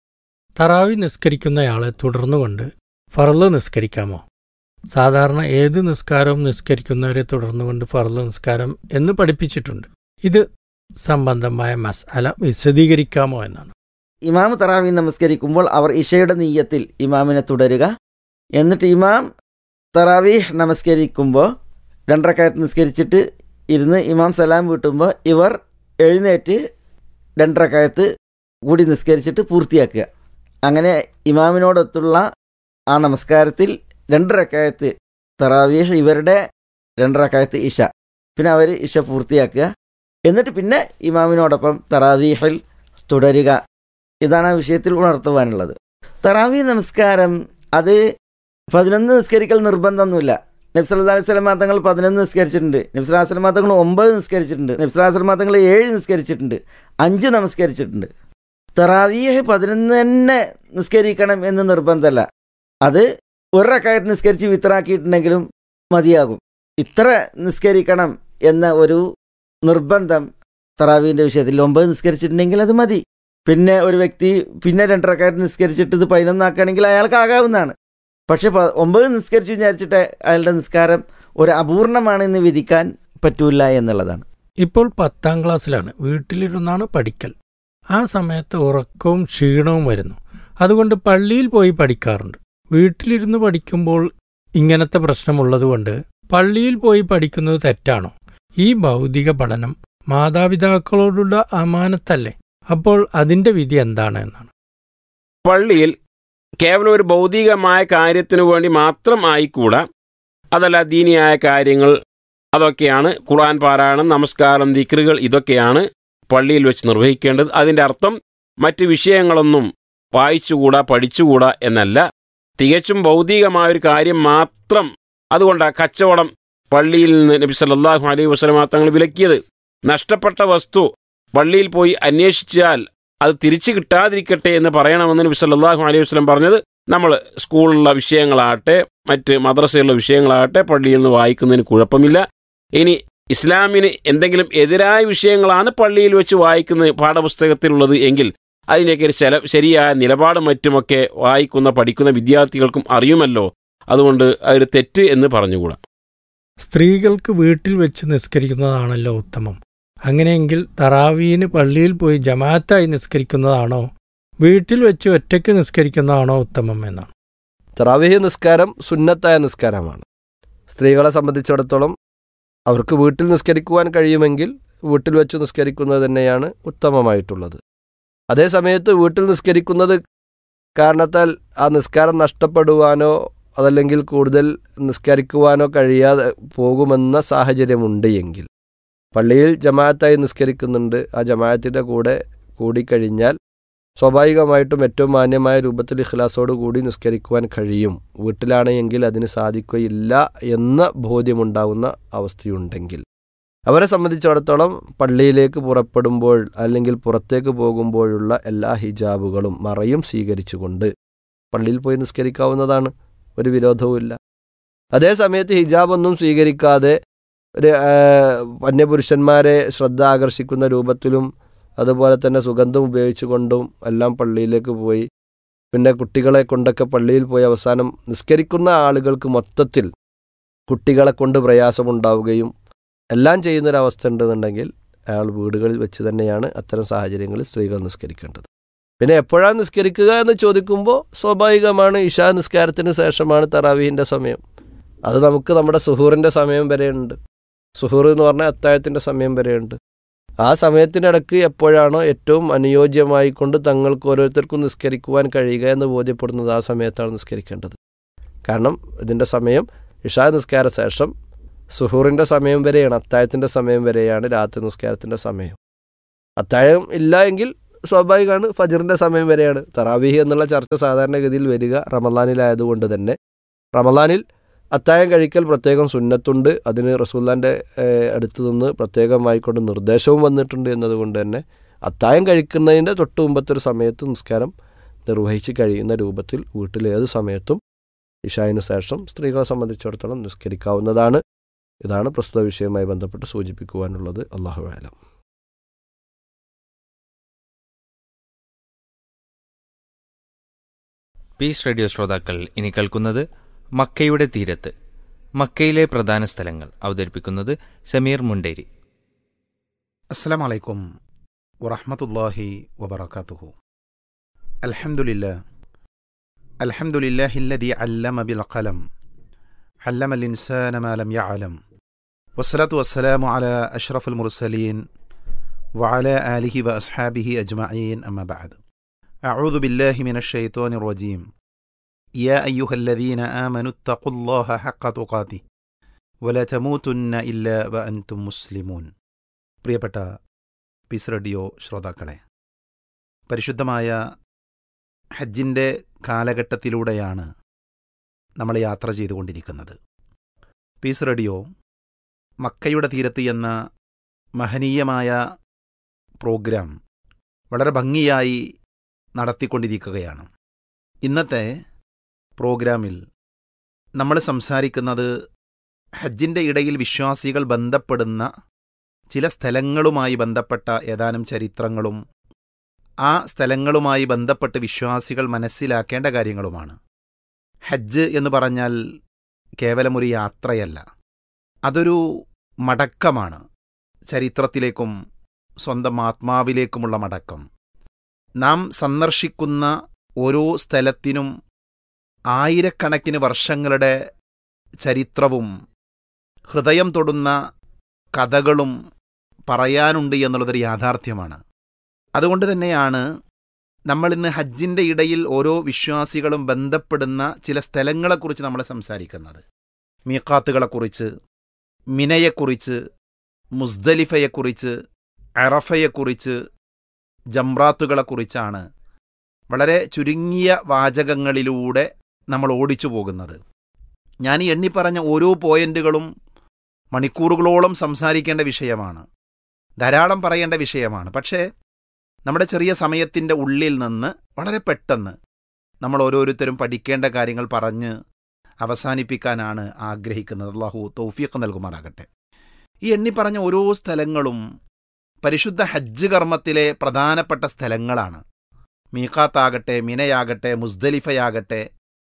തറാവി നിസ്കരിക്കുന്നയാളെ തുടർന്നുകൊണ്ട് ഫർള് നിസ്കരിക്കാമോ സാധാരണ ഏത് നിസ്കാരവും നിസ്കരിക്കുന്നവരെ തുടർന്നുകൊണ്ട് ഫർള് നിസ്കാരം എന്ന് പഠിപ്പിച്ചിട്ടുണ്ട് ഇത് സംബന്ധമായ മസാല വിശദീകരിക്കാമോ എന്നാണ് ഇമാം തറാവി നമസ്കരിക്കുമ്പോൾ അവർ ഇഷയുടെ നീയത്തിൽ ഇമാമിനെ തുടരുക എന്നിട്ട് ഇമാം തറാവീഹ് നമസ്കരിക്കുമ്പോൾ രണ്ടരക്കായത്ത് നിസ്കരിച്ചിട്ട് ഇരുന്ന് ഇമാം സലാം വീട്ടുമ്പോൾ ഇവർ എഴുന്നേറ്റ് രണ്ടരക്കായത്ത് കൂടി നിസ്കരിച്ചിട്ട് പൂർത്തിയാക്കുക അങ്ങനെ ഇമാമിനോടൊത്തുള്ള ആ നമസ്കാരത്തിൽ രണ്ടരക്കായത്ത് തറാവീഹ് ഇവരുടെ രണ്ടരക്കായത്ത് ഇഷ പിന്നെ അവർ ഇഷ പൂർത്തിയാക്കുക എന്നിട്ട് പിന്നെ ഇമാമിനോടൊപ്പം തറാവീഹിൽ തുടരുക ഇതാണ് ആ വിഷയത്തിൽ ഉണർത്തുവാനുള്ളത് തറാവി നമസ്കാരം അത് പതിനൊന്ന് നിസ്കരിക്കൽ നിർബന്ധമൊന്നുമില്ല നബ്സല്ലാ വസ്ലം തങ്ങൾ പതിനൊന്ന് നിസ്കരിച്ചിട്ടുണ്ട് നബ്സലാ വസ്ലം തങ്ങൾ ഒമ്പത് നിസ്കരിച്ചിട്ടുണ്ട് നബ്സലാ വസ്ലം തങ്ങൾ ഏഴ് നിസ്കരിച്ചിട്ടുണ്ട് അഞ്ച് നമസ്കരിച്ചിട്ടുണ്ട് തറാവീഹ് പതിനൊന്ന് തന്നെ നിസ്കരിക്കണം എന്ന് നിർബന്ധമല്ല അത് ഒരക്കായിട്ട് നിസ്കരിച്ച് വിത്തറാക്കിയിട്ടുണ്ടെങ്കിലും മതിയാകും ഇത്ര നിസ്കരിക്കണം എന്ന ഒരു നിർബന്ധം തറാവീൻ്റെ വിഷയത്തിൽ ഒമ്പത് നിസ്കരിച്ചിട്ടുണ്ടെങ്കിൽ അത് മതി പിന്നെ ഒരു വ്യക്തി പിന്നെ രണ്ടരക്കായിട്ട് നിസ്കരിച്ചിട്ട് ഇത് പതിനൊന്നാക്കുകയാണെങ്കിൽ അയാൾക്ക് ആകാവുന്നതാണ് പക്ഷെ പ- ഒമ്പത് നിസ്കരിച്ചു വിചാരിച്ചിട്ട് അയാളുടെ നിസ്കാരം ഒരു അപൂർണമാണെന്ന് വിധിക്കാൻ പറ്റൂല എന്നുള്ളതാണ് ഇപ്പോൾ പത്താം ക്ലാസ്സിലാണ് വീട്ടിലിരുന്നാണ് പഠിക്കൽ ആ സമയത്ത് ഉറക്കവും ക്ഷീണവും വരുന്നു അതുകൊണ്ട് പള്ളിയിൽ പോയി പഠിക്കാറുണ്ട് വീട്ടിലിരുന്ന് പഠിക്കുമ്പോൾ ഇങ്ങനത്തെ പ്രശ്നമുള്ളതുകൊണ്ട് പള്ളിയിൽ പോയി പഠിക്കുന്നത് തെറ്റാണോ ഈ ഭൗതിക പഠനം മാതാപിതാക്കളോടുള്ള അമാനത്തല്ലേ അപ്പോൾ അതിന്റെ വിധി എന്താണ് എന്നാണ് പള്ളിയിൽ കേവലം ഒരു ഭൗതികമായ കാര്യത്തിനു വേണ്ടി മാത്രം ആയിക്കൂടാ അതല്ല ദീനിയായ കാര്യങ്ങൾ അതൊക്കെയാണ് ഖുർആൻ പാരായണം നമസ്കാരം ദിക്റുകൾ ഇതൊക്കെയാണ് പള്ളിയിൽ വെച്ച് നിർവഹിക്കേണ്ടത് അതിൻ്റെ അർത്ഥം മറ്റ് വിഷയങ്ങളൊന്നും വായിച്ചുകൂടാ പഠിച്ചുകൂടാ എന്നല്ല തികച്ചും ഭൗതികമായ ഒരു കാര്യം മാത്രം അതുകൊണ്ടാണ് കച്ചവടം പള്ളിയിൽ നിന്ന് നബി സല്ലല്ലാഹു അലൈഹി വസല്ലമ തങ്ങൾ വിലക്കിയത് നഷ്ടപ്പെട്ട വസ്തു പള്ളിയിൽ പോയി അന്വേഷിച്ചാൽ അത് തിരിച്ചു കിട്ടാതിരിക്കട്ടെ എന്ന് പറയണമെന്ന് നബി സല്ലല്ലാഹു അലൈഹി വസല്ലം പറഞ്ഞത് നമ്മൾ സ്കൂളിലുള്ള വിഷയങ്ങളാകട്ടെ മറ്റ് മദ്രസയിലുള്ള വിഷയങ്ങളാകട്ടെ പള്ളിയിൽ നിന്ന് വായിക്കുന്നതിന് കുഴപ്പമില്ല ഇനി ഇസ്ലാമിന് എന്തെങ്കിലും എതിരായ വിഷയങ്ങളാണ് പള്ളിയിൽ വെച്ച് വായിക്കുന്ന പാഠപുസ്തകത്തിലുള്ളത് എങ്കിൽ അതിൻ്റെയൊക്കെ ഒരു ചില ശരിയായ നിലപാടും മറ്റുമൊക്കെ വായിക്കുന്ന പഠിക്കുന്ന വിദ്യാർത്ഥികൾക്കും അറിയുമല്ലോ അതുകൊണ്ട് അതൊരു തെറ്റ് എന്ന് പറഞ്ഞുകൂടാ സ്ത്രീകൾക്ക് വീട്ടിൽ വെച്ച് നിസ്കരിക്കുന്നതാണല്ലോ ഉത്തമം അങ്ങനെയെങ്കിൽ തറാവീന് പള്ളിയിൽ പോയി ജമാഅത്തായി നിസ്കരിക്കുന്നതാണോ വീട്ടിൽ വെച്ച് ഒറ്റയ്ക്ക് നിസ്കരിക്കുന്നതാണോ ഉത്തമം എന്നാണ് തറാവിഹി നിസ്കാരം സുന്നത്തായ നിസ്കാരമാണ് സ്ത്രീകളെ സംബന്ധിച്ചിടത്തോളം അവർക്ക് വീട്ടിൽ നിസ്കരിക്കുവാൻ കഴിയുമെങ്കിൽ വീട്ടിൽ വെച്ച് നിസ്കരിക്കുന്നത് തന്നെയാണ് ഉത്തമമായിട്ടുള്ളത് അതേ സമയത്ത് വീട്ടിൽ നിസ്കരിക്കുന്നത് കാരണത്താൽ ആ നിസ്കാരം നഷ്ടപ്പെടുവാനോ അതല്ലെങ്കിൽ കൂടുതൽ നിസ്കരിക്കുവാനോ കഴിയാതെ പോകുമെന്ന സാഹചര്യമുണ്ട് എങ്കിൽ പള്ളിയിൽ ജമാഅത്തായി നിസ്കരിക്കുന്നുണ്ട് ആ ജമാഅത്തിൻ്റെ കൂടെ കൂടിക്കഴിഞ്ഞാൽ സ്വാഭാവികമായിട്ടും ഏറ്റവും മാന്യമായ രൂപത്തിൽ ഇഖ്ലാസോട് കൂടി നിസ്കരിക്കുവാൻ കഴിയും വീട്ടിലാണ് എങ്കിൽ അതിന് സാധിക്കുകയില്ല എന്ന ബോധ്യമുണ്ടാകുന്ന അവസ്ഥയുണ്ടെങ്കിൽ അവരെ സംബന്ധിച്ചിടത്തോളം പള്ളിയിലേക്ക് പുറപ്പെടുമ്പോൾ അല്ലെങ്കിൽ പുറത്തേക്ക് പോകുമ്പോഴുള്ള എല്ലാ ഹിജാബുകളും മറയും സ്വീകരിച്ചുകൊണ്ട് പള്ളിയിൽ പോയി നിസ്കരിക്കാവുന്നതാണ് ഒരു വിരോധവുമില്ല അതേ സമയത്ത് ഹിജാബൊന്നും സ്വീകരിക്കാതെ ഒരു ആ, അന്യപുരുഷന്മാരെ ശ്രദ്ധ ആകർഷിക്കുന്ന രൂപത്തിലും അതുപോലെ തന്നെ സുഗന്ധം ഉപയോഗിച്ചുകൊണ്ടും എല്ലാം പള്ളിയിലേക്ക് പോയി പിന്നെ കുട്ടികളെ കൊണ്ടൊക്കെ പള്ളിയിൽ പോയി അവസാനം നിസ്കരിക്കുന്ന ആളുകൾക്ക് മൊത്തത്തിൽ കുട്ടികളെ കൊണ്ട് പ്രയാസമുണ്ടാവുകയും എല്ലാം ചെയ്യുന്നൊരവസ്ഥ ഉണ്ടെന്നുണ്ടെങ്കിൽ അയാൾ വീടുകളിൽ വെച്ച് തന്നെയാണ് അത്തരം സാഹചര്യങ്ങളിൽ സ്ത്രീകൾ നിസ്കരിക്കേണ്ടത് പിന്നെ എപ്പോഴാണ് നിസ്കരിക്കുക എന്ന് ചോദിക്കുമ്പോൾ സ്വാഭാവികമാണ് ഇഷാ നിസ്കാരത്തിന് ശേഷമാണ് തറാവീഹിൻ്റെ സമയം അത് നമുക്ക് നമ്മുടെ സുഹൂറിൻ്റെ സമയം വരെയുണ്ട് സുഹൂർ എന്ന് പറഞ്ഞാൽ അത്താഴത്തിൻ്റെ സമയം വരെയുണ്ട് ആ സമയത്തിനിടക്ക് എപ്പോഴാണോ ഏറ്റവും അനുയോജ്യമായി കൊണ്ട് തങ്ങൾക്ക് ഓരോരുത്തർക്കും നിസ്കരിക്കുവാൻ കഴിയുക എന്ന് ബോധ്യപ്പെടുന്നത് ആ സമയത്താണ് നിസ്കരിക്കേണ്ടത് കാരണം ഇതിൻ്റെ സമയം ഇഷാ നിസ്കാര ശേഷം സുഹൂറിൻ്റെ സമയം വരെയാണ് അത്താഴത്തിൻ്റെ സമയം വരെയാണ് രാത്രി നിസ്കാരത്തിൻ്റെ സമയം അത്താഴം ഇല്ല എങ്കിൽ സ്വാഭാവികമാണ് ഫജറിൻ്റെ സമയം വരെയാണ് തറാവീഹ് എന്നുള്ള ചർച്ച സാധാരണഗതിയിൽ വരിക റമലാനിലായതുകൊണ്ട് തന്നെ റമലാനിൽ അത്താഴം കഴിക്കൽ പ്രത്യേകം സുന്നത്തുണ്ട് അതിന് റസൂല്ലാൻ്റെ അടുത്ത് നിന്ന് പ്രത്യേകമായിക്കൊണ്ട് നിർദ്ദേശവും വന്നിട്ടുണ്ട് എന്നതുകൊണ്ട് തന്നെ അത്താഴം കഴിക്കുന്നതിൻ്റെ തൊട്ട് മുമ്പത്തെ ഒരു സമയത്ത് നിസ്കാരം നിർവഹിച്ച് കഴിയുന്ന രൂപത്തിൽ വീട്ടിൽ ഏത് സമയത്തും ഇഷായിന് ശേഷം സ്ത്രീകളെ സംബന്ധിച്ചിടത്തോളം നിസ്കരിക്കാവുന്നതാണ് ഇതാണ് പ്രസ്തുത വിഷയവുമായി ബന്ധപ്പെട്ട് സൂചിപ്പിക്കുവാനുള്ളത് അള്ളാഹു ആലം പീസ് റേഡിയോ ശ്രോതാക്കൾ ഇനി കേൾക്കുന്നത് മക്കയുടെ തീരത്ത് മക്കയിലെ പ്രധാന സ്ഥലങ്ങൾ അവതരിപ്പിക്കുന്നത് സമീർ മുണ്ടേരി السلام عليكم ورحمة الله وبركاته الحمد لله الحمد لله الذي علم بالقلم علم الإنسان ما لم يعلم والصلاة والسلام على أشرف المرسلين وعلى آله وأصحابه أجمعين أما بعد أعوذ بالله من الشيطان الرجيم يا أيها الذين آمنوا اتقوا الله حق تقاته ولا تموتن إلا وأنتم مسلمون പ്രിയപ്പെട്ട പീസ് റേഡിയോ ശ്രോതാക്കളെ പരിശുദ്ധമായ ഹജ്ജിൻ്റെ കാലഘട്ടത്തിലൂടെയാണ് നമ്മൾ യാത്ര ചെയ്തുകൊണ്ടിരിക്കുന്നത് പീസ് റേഡിയോ മക്കയുടെ തീരത്ത് എന്ന മഹനീയമായ പ്രോഗ്രാം വളരെ ഭംഗിയായി നടത്തിക്കൊണ്ടിരിക്കുകയാണ് ഇന്നത്തെ പ്രോഗ്രാമിൽ നമ്മൾ സംസാരിക്കുന്നത് ഹജ്ജിൻ്റെ ഇടയിൽ വിശ്വാസികൾ ബന്ധപ്പെടുന്ന ചില സ്ഥലങ്ങളുമായി ബന്ധപ്പെട്ട ഏതാനും ചരിത്രങ്ങളും ആ സ്ഥലങ്ങളുമായി ബന്ധപ്പെട്ട് വിശ്വാസികൾ മനസ്സിലാക്കേണ്ട കാര്യങ്ങളുമാണ് ഹജ്ജ് എന്ന് പറഞ്ഞാൽ കേവലം ഒരു യാത്രയല്ല അതൊരു മടക്കമാണ് ചരിത്രത്തിലേക്കും സ്വന്തം ആത്മാവിലേക്കുമുള്ള മടക്കം നാം സന്ദർശിക്കുന്ന ഓരോ സ്ഥലത്തിനും ആയിരക്കണക്കിന് വർഷങ്ങളുടെ ചരിത്രവും ഹൃദയം തൊടുന്ന കഥകളും പറയാനുണ്ട് എന്നുള്ളതൊരു യാഥാർത്ഥ്യമാണ് അതുകൊണ്ട് തന്നെയാണ് നമ്മളിന്ന് ഹജ്ജിൻ്റെ ഇടയിൽ ഓരോ വിശ്വാസികളും ബന്ധപ്പെടുന്ന ചില സ്ഥലങ്ങളെക്കുറിച്ച് നമ്മൾ സംസാരിക്കുന്നത് മീക്കാത്തുകളെക്കുറിച്ച് മിനയെക്കുറിച്ച് മുസ്ദലിഫയെക്കുറിച്ച് അറഫയെക്കുറിച്ച് ജംറാത്തുകളെക്കുറിച്ചാണ് വളരെ ചുരുങ്ങിയ വാചകങ്ങളിലൂടെ നമ്മൾ ഓടിച്ചു പോകുന്നത് ഞാൻ ഈ എണ്ണിപ്പറഞ്ഞ ഓരോ പോയിന്റുകളും മണിക്കൂറുകളോളം സംസാരിക്കേണ്ട വിഷയമാണ് ധാരാളം പറയേണ്ട വിഷയമാണ് പക്ഷേ നമ്മുടെ ചെറിയ സമയത്തിൻ്റെ ഉള്ളിൽ നിന്ന് വളരെ പെട്ടെന്ന് നമ്മൾ ഓരോരുത്തരും പഠിക്കേണ്ട കാര്യങ്ങൾ പറഞ്ഞ് അവസാനിപ്പിക്കാനാണ് ആഗ്രഹിക്കുന്നത് അള്ളാഹു തൗഫീഖ് നൽകുമാറാകട്ടെ ഈ എണ്ണിപ്പറഞ്ഞ ഓരോ സ്ഥലങ്ങളും പരിശുദ്ധ ഹജ്ജ് കർമ്മത്തിലെ പ്രധാനപ്പെട്ട സ്ഥലങ്ങളാണ് മീഖാത്താകട്ടെ മിനയാകട്ടെ മുസ്ദലിഫയാകട്ടെ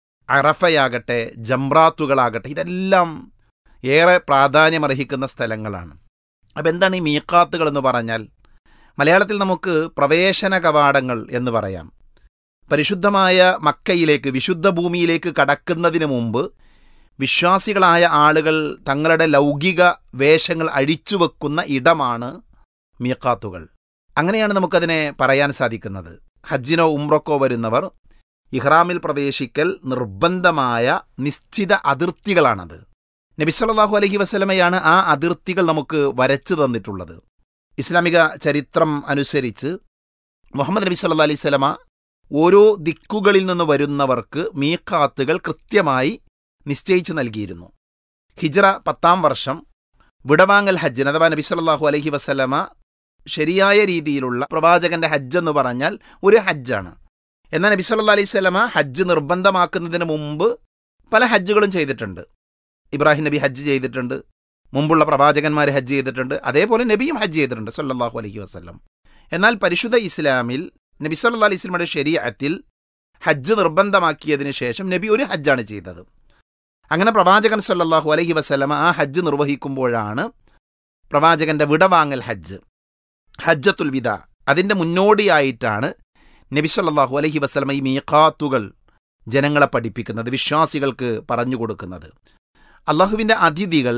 അറഫയാകട്ടെ ജംറാത്തുകളാകട്ടെ ഇതെല്ലാം ഏറെ പ്രാധാന്യമർഹിക്കുന്ന സ്ഥലങ്ങളാണ് അപ്പം എന്താണ് ഈ മീക്കാത്തുകൾ എന്ന് പറഞ്ഞാൽ മലയാളത്തിൽ നമുക്ക് പ്രവേശന കവാടങ്ങൾ എന്ന് പറയാം പരിശുദ്ധമായ മക്കയിലേക്ക് വിശുദ്ധ ഭൂമിയിലേക്ക് കടക്കുന്നതിന് മുമ്പ് വിശ്വാസികളായ ആളുകൾ തങ്ങളുടെ ലൗകിക വേഷങ്ങൾ അഴിച്ചുവെക്കുന്ന ഇടമാണ് മീക്കാത്തുകൾ അങ്ങനെയാണ് നമുക്കതിനെ പറയാൻ സാധിക്കുന്നത് ഹജ്ജിനോ ഉംറക്കോ വരുന്നവർ ഇഹ്റാമിൽ പ്രവേശിക്കൽ നിർബന്ധമായ നിശ്ചിത അതിർത്തികളാണത് നബി സല്ലല്ലാഹു അലൈഹി വസല്ലമയാണ് ആ അതിർത്തികൾ നമുക്ക് വരച്ചു തന്നിട്ടുള്ളത് ഇസ്ലാമിക ചരിത്രം അനുസരിച്ച് മുഹമ്മദ് നബി സല്ലല്ലാഹു അലൈഹി വസല്ലമ ഓരോ ദിക്കുകളിൽ നിന്ന് വരുന്നവർക്ക് മീഖാത്തുകൾ കൃത്യമായി നിശ്ചയിച്ചു നൽകിയിരുന്നു ഹിജ്റ പത്താം വർഷം വിടവാങ്ങൽ ഹജ്ജിന് അഥവാ നബി സല്ലല്ലാഹു അലൈഹി വസല്ലമ ശരിയായ രീതിയിലുള്ള പ്രവാചകന്റെ ഹജ്ജ് എന്ന് പറഞ്ഞാൽ ഒരു ഹജ്ജാണ് എന്നാൽ നബി സല്ലല്ലാഹു അലൈഹി വസല്ലമ ഹജ്ജ് നിർബന്ധമാക്കുന്നതിന് മുമ്പ് പല ഹജ്ജുകളും ചെയ്തിട്ടുണ്ട് ഇബ്രാഹിം നബി ഹജ്ജ് ചെയ്തിട്ടുണ്ട് മുമ്പുള്ള പ്രവാചകന്മാർ ഹജ്ജ് ചെയ്തിട്ടുണ്ട് അതേപോലെ നബിയും ഹജ്ജ് ചെയ്തിട്ടുണ്ട് സല്ലല്ലാഹു അലൈഹി വസല്ലം എന്നാൽ പരിശുദ്ധ ഇസ്ലാമിൽ നബി സല്ലല്ലാഹു അലൈഹി വസല്ലമയുടെ ശരീഅത്തിൽ ഹജ്ജ് നിർബന്ധമാക്കിയതിനു ശേഷം നബി ഒരു ഹജ്ജാണ് ചെയ്തത് അങ്ങനെ പ്രവാചകൻ സല്ലല്ലാഹു അലൈഹി വസല്ലമ ആ ഹജ്ജ് നിർവഹിക്കുമ്പോഴാണ് പ്രവാചകന്റെ വിടവാങ്ങൽ ഹജ്ജ് ഹജ്ജത്തുൽ വിദ അതിൻ്റെ മുന്നോടിയായിട്ടാണ് നബി സല്ലല്ലാഹു അലൈഹി വസല്ലമ ഈ മീഖാത്തുകൾ ജനങ്ങളെ പഠിപ്പിക്കുന്നത് വിശ്വാസികൾക്ക് പറഞ്ഞു കൊടുക്കുന്നത് അള്ളാഹുവിൻ്റെ അതിഥികൾ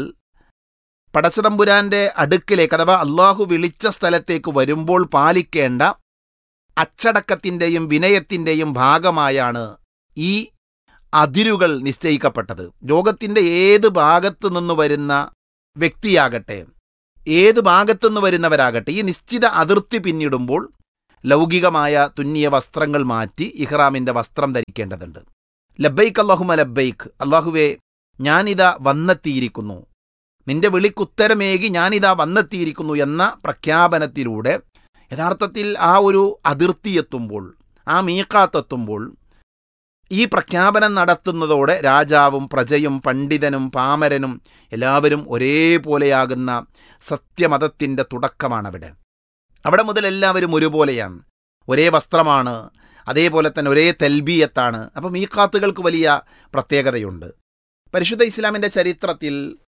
പടച്ചതമ്പുരാന്റെ അടുക്കിലേക്ക് അഥവാ അള്ളാഹു വിളിച്ച സ്ഥലത്തേക്ക് വരുമ്പോൾ പാലിക്കേണ്ട അച്ചടക്കത്തിൻ്റെയും വിനയത്തിൻ്റെയും ഭാഗമായാണ് ഈ അതിരുകൾ നിശ്ചയിക്കപ്പെട്ടത് ലോകത്തിൻ്റെ ഏത് ഭാഗത്തു നിന്ന് വരുന്ന വ്യക്തിയാകട്ടെ ഏത് ഭാഗത്തുനിന്ന് വരുന്നവരാകട്ടെ ഈ നിശ്ചിത അതിർത്തി പിന്നിടുമ്പോൾ ലൗകികമായ തുന്നിയ വസ്ത്രങ്ങൾ മാറ്റി ഇഹ്റാമിന്റെ വസ്ത്രം ധരിക്കേണ്ടതുണ്ട് ലബ്ബൈക്ക് അള്ളാഹുമ ലബ്ബൈക്ക് അള്ളാഹുവേ ഞാനിതാ വന്നെത്തിയിരിക്കുന്നു നിന്റെ വിളിക്കുത്തരമേകി ഞാനിതാ വന്നെത്തിയിരിക്കുന്നു എന്ന പ്രഖ്യാപനത്തിലൂടെ യഥാർത്ഥത്തിൽ ആ ഒരു അതിർത്തി എത്തുമ്പോൾ ആ മീക്കാത്തെത്തുമ്പോൾ ഈ പ്രഖ്യാപനം നടത്തുന്നതോടെ രാജാവും പ്രജയും പണ്ഡിതനും പാമരനും എല്ലാവരും ഒരേപോലെയാകുന്ന സത്യമതത്തിൻ്റെ തുടക്കമാണവിടെ അവിടെ മുതൽ എല്ലാവരും ഒരുപോലെയാണ് ഒരേ വസ്ത്രമാണ് അതേപോലെ തന്നെ ഒരേ തെൽബീയത്താണ് അപ്പം ഈ കാത്തുകൾക്ക് വലിയ പ്രത്യേകതയുണ്ട് പരിശുദ്ധ ഇസ്ലാമിൻ്റെ ചരിത്രത്തിൽ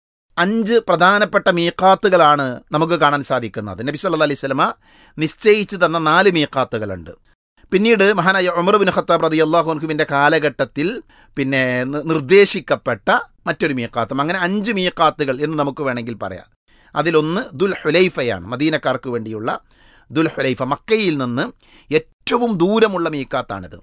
അഞ്ച് പ്രധാനപ്പെട്ട മീക്കാത്തുകളാണ് നമുക്ക് കാണാൻ സാധിക്കുന്നത് നബി സല്ലല്ലാഹു അലൈഹി സ്വലമ നിശ്ചയിച്ചു തന്ന നാല് മീക്കാത്തുകളുണ്ട് പിന്നീട് മഹാനായ ഉമർ ബിൻ ഖത്താബ് റതി അള്ളാഹുൻഹുവിൻ്റെ കാലഘട്ടത്തിൽ പിന്നെ നി- നിർദ്ദേശിക്കപ്പെട്ട മറ്റൊരു മീക്കാത്തും അങ്ങനെ അഞ്ച് മീക്കാത്തുകൾ എന്ന് നമുക്ക് വേണമെങ്കിൽ പറയാം അതിലൊന്ന് ദുൽ ഹുലൈഫയാണ് മദീനക്കാർക്ക് വേണ്ടിയുള്ള ദുൽ ഹുലൈഫ മക്കയിൽ നിന്ന് ഏറ്റവും ദൂരമുള്ള മീക്കാത്താണിത്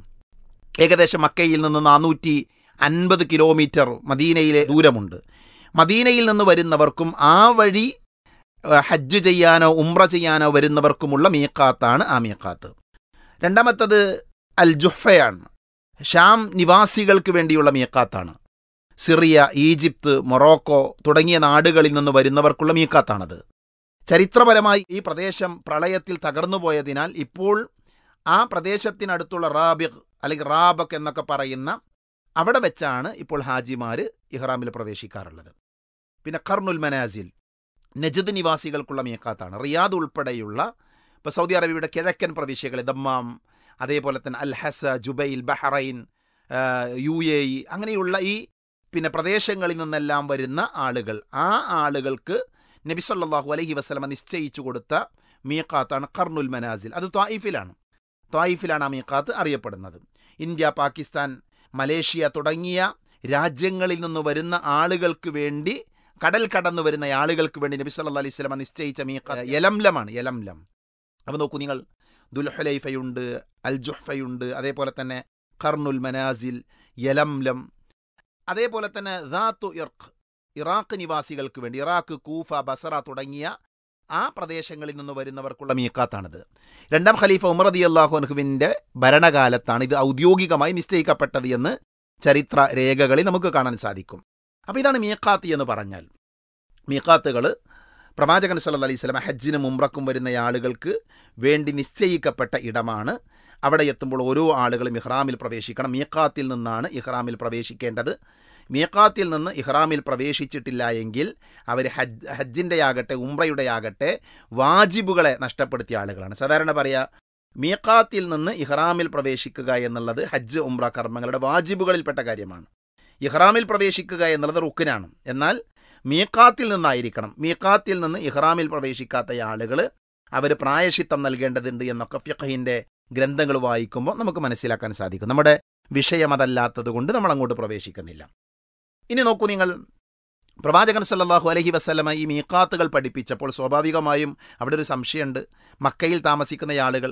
ഏകദേശം മക്കയിൽ നിന്ന് നാനൂറ്റി അൻപത് കിലോമീറ്റർ മദീനയിലെ ദൂരമുണ്ട് മദീനയിൽ നിന്ന് വരുന്നവർക്കും ആ വഴി ഏഹ്, ഹജ്ജ് ചെയ്യാനോ ഉംറ ചെയ്യാനോ വരുന്നവർക്കുമുള്ള മീക്കാത്താണ് ആ മീക്കാത്ത് രണ്ടാമത്തത് അൽ ജുഹ്ഫയാണ് ഷാം നിവാസികൾക്ക് വേണ്ടിയുള്ള മീക്കാത്താണ് സിറിയ ഈജിപ്ത് മൊറോക്കോ തുടങ്ങിയ നാടുകളിൽ നിന്ന് വരുന്നവർക്കുള്ള മീക്കാത്താണത് ചരിത്രപരമായി ഈ പ്രദേശം പ്രളയത്തിൽ തകർന്നുപോയതിനാൽ ഇപ്പോൾ ആ പ്രദേശത്തിനടുത്തുള്ള റാബിഖ് അല്ലെങ്കിൽ റാബക് എന്നൊക്കെ പറയുന്ന അവിടെ വെച്ചാണ് ഇപ്പോൾ ഹാജിമാർ ഇഹ്റാമിൽ പ്രവേശിക്കാറുള്ളത് പിന്നെ കർണുൽ മനാസിൽ നജദ് നിവാസികൾക്കുള്ള മീക്കാത്താണ് റിയാദ് ഉൾപ്പെടെയുള്ള ഇപ്പോൾ സൗദി അറേബ്യയുടെ കിഴക്കൻ പ്രവിശ്യകൾ ദമ്മാം അതേപോലെ തന്നെ അൽ ഹസ ജുബൈൽ ബഹ്റൈൻ ആ, യു എ ഇ അങ്ങനെയുള്ള ഈ പിന്നെ പ്രദേശങ്ങളിൽ നിന്നെല്ലാം വരുന്ന ആളുകൾ ആ ആളുകൾക്ക് നബി സല്ലല്ലാഹു അലൈഹി വസല്ലമ നിശ്ചയിച്ചു കൊടുത്ത മീക്കാത്താണ് കർണുൽ മനാസിൽ അത് ത്വായിഫിലാണ് ത്വായിഫിലാണ് ആ മീക്കാത്ത് അറിയപ്പെടുന്നത് ഇന്ത്യ പാകിസ്ഥാൻ മലേഷ്യ തുടങ്ങിയ രാജ്യങ്ങളിൽ നിന്ന് വരുന്ന ആളുകൾക്ക് വേണ്ടി കടൽ കടന്നു വരുന്ന ആളുകൾക്ക് വേണ്ടി നബി സല്ലല്ലാഹു അലൈഹി വസല്ലമ നിശ്ചയിച്ച മീക്കാത്ത് യലംലമാണ് യലംലം അപ്പോൾ നോക്കൂ നിങ്ങൾ ദുൽഹുലൈഫയുണ്ട് അൽ ജുഹ്ഫയുണ്ട് അതേപോലെ തന്നെ ഖർണുൽ മനാസിൽ യലംലം അതേപോലെ തന്നെ ദാത്തു ഇർക്ക് ഇറാഖ് നിവാസികൾക്ക് വേണ്ടി ഇറാഖ് കൂഫ ബസറ തുടങ്ങിയ ആ പ്രദേശങ്ങളിൽ നിന്ന് വരുന്നവർക്കുള്ള മീക്കാത്താണിത് രണ്ടാം ഖലീഫ ഉമർ റതി അള്ളാഹു അൻഹുവിൻ്റെ ഭരണകാലത്താണ് ഇത് ഔദ്യോഗികമായി നിശ്ചയിക്കപ്പെട്ടത് എന്ന് ചരിത്ര രേഖകളിൽ നമുക്ക് കാണാൻ സാധിക്കും അപ്പോൾ ഇതാണ് മീക്കാത്ത് എന്ന് പറഞ്ഞാൽ മീക്കാത്തുകൾ പ്രവാചകൻ സല്ലല്ലാഹു അലൈഹി സ്വലം ഹജ്ജിനും ഉംറക്കും വരുന്ന ആളുകൾക്ക് വേണ്ടി നിശ്ചയിക്കപ്പെട്ട ഇടമാണ് അവിടെ എത്തുമ്പോൾ ഓരോ ആളുകളും ഇഹ്റാമിൽ പ്രവേശിക്കണം മീക്കാത്തിൽ നിന്നാണ് ഇഹ്റാമിൽ പ്രവേശിക്കേണ്ടത് മീക്കാത്തിൽ നിന്ന് ഇഹ്റാമിൽ പ്രവേശിച്ചിട്ടില്ല എങ്കിൽ അവർ ഹജ്ജ് ഹജ്ജിൻ്റെ ആകട്ടെ ഉംറയുടെ ആകട്ടെ വാജിബുകളെ നഷ്ടപ്പെടുത്തിയ ആളുകളാണ് സാധാരണ പറയുക മീക്കാത്തിൽ നിന്ന് ഇഹ്റാമിൽ പ്രവേശിക്കുക എന്നുള്ളത് ഹജ്ജ് ഉംറ കർമ്മങ്ങളുടെ വാജിബുകളിൽപ്പെട്ട കാര്യമാണ് ഇഹ്റാമിൽ പ്രവേശിക്കുക എന്നുള്ളത് റുക്കിനാണ് എന്നാൽ മീക്കാത്തിൽ നിന്നായിരിക്കണം മീക്കാത്തിൽ നിന്ന് ഇഹ്റാമിൽ പ്രവേശിക്കാത്ത ആളുകൾ അവർ പ്രായശിത്തം നൽകേണ്ടതുണ്ട് എന്നൊക്കെ ഫിഖഹിൻ്റെ ഗ്രന്ഥങ്ങൾ വായിക്കുമ്പോൾ നമുക്ക് മനസ്സിലാക്കാൻ സാധിക്കും നമ്മുടെ വിഷയം അതല്ലാത്തത് കൊണ്ട് നമ്മൾ അങ്ങോട്ട് പ്രവേശിക്കുന്നില്ല ഇനി നോക്കൂ നിങ്ങൾ പ്രവാചകൻ സല്ലല്ലാഹു അലൈഹി വസല്ലമ ഈ മീക്കാത്തുകൾ പഠിപ്പിച്ചപ്പോൾ സ്വാഭാവികമായും അവിടെ ഒരു സംശയമുണ്ട് മക്കയിൽ താമസിക്കുന്ന ആളുകൾ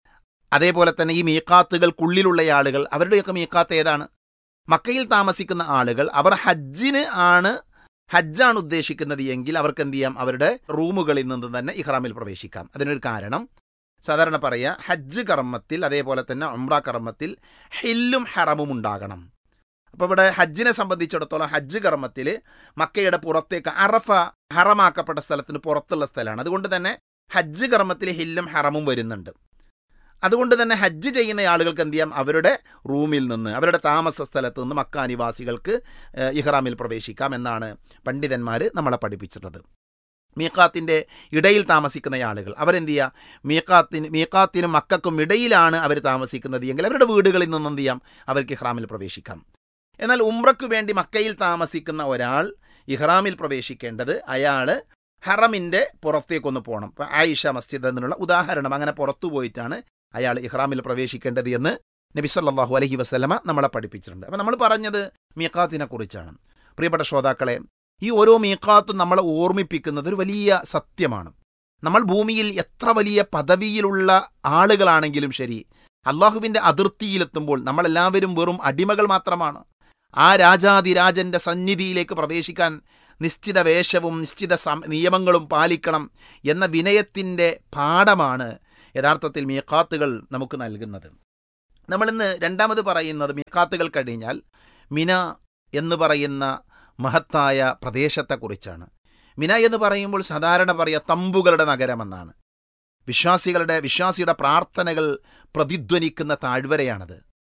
അതേപോലെ തന്നെ ഈ മീക്കാത്തുകൾക്കുള്ളിലുള്ള ആളുകൾ അവരുടെയൊക്കെ മീക്കാത്ത് ഏതാണ് മക്കയിൽ താമസിക്കുന്ന ആളുകൾ അവർ ഹജ്ജിന് ആണ് ഹജ്ജാണ് ഉദ്ദേശിക്കുന്നത് എങ്കിൽ അവർക്ക് എന്ത് ചെയ്യാം അവരുടെ റൂമുകളിൽ നിന്ന് തന്നെ ഇഹ്റാമിൽ പ്രവേശിക്കാം അതിനൊരു കാരണം സാധാരണ പറയുക ഹജ്ജ് കർമ്മത്തിൽ അതേപോലെ തന്നെ ഉംറ കർമ്മത്തിൽ ഹില്ലും ഹറമും ഉണ്ടാകണം അപ്പോൾ ഇവിടെ ഹജ്ജിനെ സംബന്ധിച്ചിടത്തോളം ഹജ്ജ് കർമ്മത്തിൽ മക്കയുടെ പുറത്തേക്ക് അറഫ ഹറമാക്കപ്പെട്ട സ്ഥലത്തിന് പുറത്തുള്ള സ്ഥലമാണ് അതുകൊണ്ട് തന്നെ ഹജ്ജ് കർമ്മത്തിൽ ഹില്ലും ഹറമും വരുന്നുണ്ട് അതുകൊണ്ട് തന്നെ ഹജ്ജ് ചെയ്യുന്ന ആളുകൾക്ക് എന്ത് ചെയ്യാം അവരുടെ റൂമിൽ നിന്ന് അവരുടെ താമസ സ്ഥലത്ത് നിന്ന് മക്ക നിവാസികൾക്ക് ഏഹ്, ഇഹ്റാമിൽ പ്രവേശിക്കാം എന്നാണ് പണ്ഡിതന്മാർ നമ്മളെ പഠിപ്പിച്ചിട്ടുള്ളത് മീക്കാത്തിൻ്റെ ഇടയിൽ താമസിക്കുന്ന ആളുകൾ അവരെന്ത് ചെയ്യുക മീക്കാത്തിന് മീക്കാത്തിനും മക്കൾക്കും ഇടയിലാണ് അവർ താമസിക്കുന്നത് എങ്കിൽ അവരുടെ വീടുകളിൽ നിന്ന് എന്ത് ചെയ്യാം അവർക്ക് ഇഹ്റാമിൽ പ്രവേശിക്കാം എന്നാൽ ഉംറയ്ക്ക് വേണ്ടി മക്കയിൽ താമസിക്കുന്ന ഒരാൾ ഇഹ്റാമിൽ പ്രവേശിക്കേണ്ടത് അയാൾ ഹറമിൻ്റെ പുറത്തേക്കൊന്ന് പോകണം ഇപ്പം ആയിഷ മസ്ജിദ് എന്നുള്ള ഉദാഹരണം അങ്ങനെ പുറത്തു പോയിട്ടാണ് അയാൾ ഇഹ്റാമിൽ പ്രവേശിക്കേണ്ടത് എന്ന് നബി സല്ലല്ലാഹു അലൈഹി വസല്ലമ നമ്മളെ പഠിപ്പിച്ചിട്ടുണ്ട് അപ്പം നമ്മൾ പറഞ്ഞത് മീക്കാത്തിനെ കുറിച്ചാണ് പ്രിയപ്പെട്ട ശ്രോതാക്കളെ ഈ ഓരോ മീക്കാത്തും നമ്മളെ ഓർമ്മിപ്പിക്കുന്നത് ഒരു വലിയ സത്യമാണ് നമ്മൾ ഭൂമിയിൽ എത്ര വലിയ പദവിയിലുള്ള ആളുകളാണെങ്കിലും ശരി അള്ളാഹുവിൻ്റെ അതിർത്തിയിലെത്തുമ്പോൾ നമ്മളെല്ലാവരും വെറും അടിമകൾ മാത്രമാണ് ആ രാജാതിരാജന്റെ സന്നിധിയിലേക്ക് പ്രവേശിക്കാൻ നിശ്ചിത വേഷവും നിശ്ചിത സം നിയമങ്ങളും പാലിക്കണം എന്ന വിനയത്തിൻ്റെ പാഠമാണ് യഥാർത്ഥത്തിൽ മീക്കാത്തുകൾ നമുക്ക് നൽകുന്നത് നമ്മളിന്ന് രണ്ടാമത് പറയുന്നത് മീക്കാത്തുകൾ കഴിഞ്ഞാൽ മിന എന്ന് പറയുന്ന മഹത്തായ പ്രദേശത്തെക്കുറിച്ചാണ് മിന എന്ന് പറയുമ്പോൾ സാധാരണ പറയുക തമ്പുകളുടെ നഗരമെന്നാണ് വിശ്വാസികളുടെ വിശ്വാസിയുടെ പ്രാർത്ഥനകൾ പ്രതിധ്വനിക്കുന്ന താഴ്വരയാണത്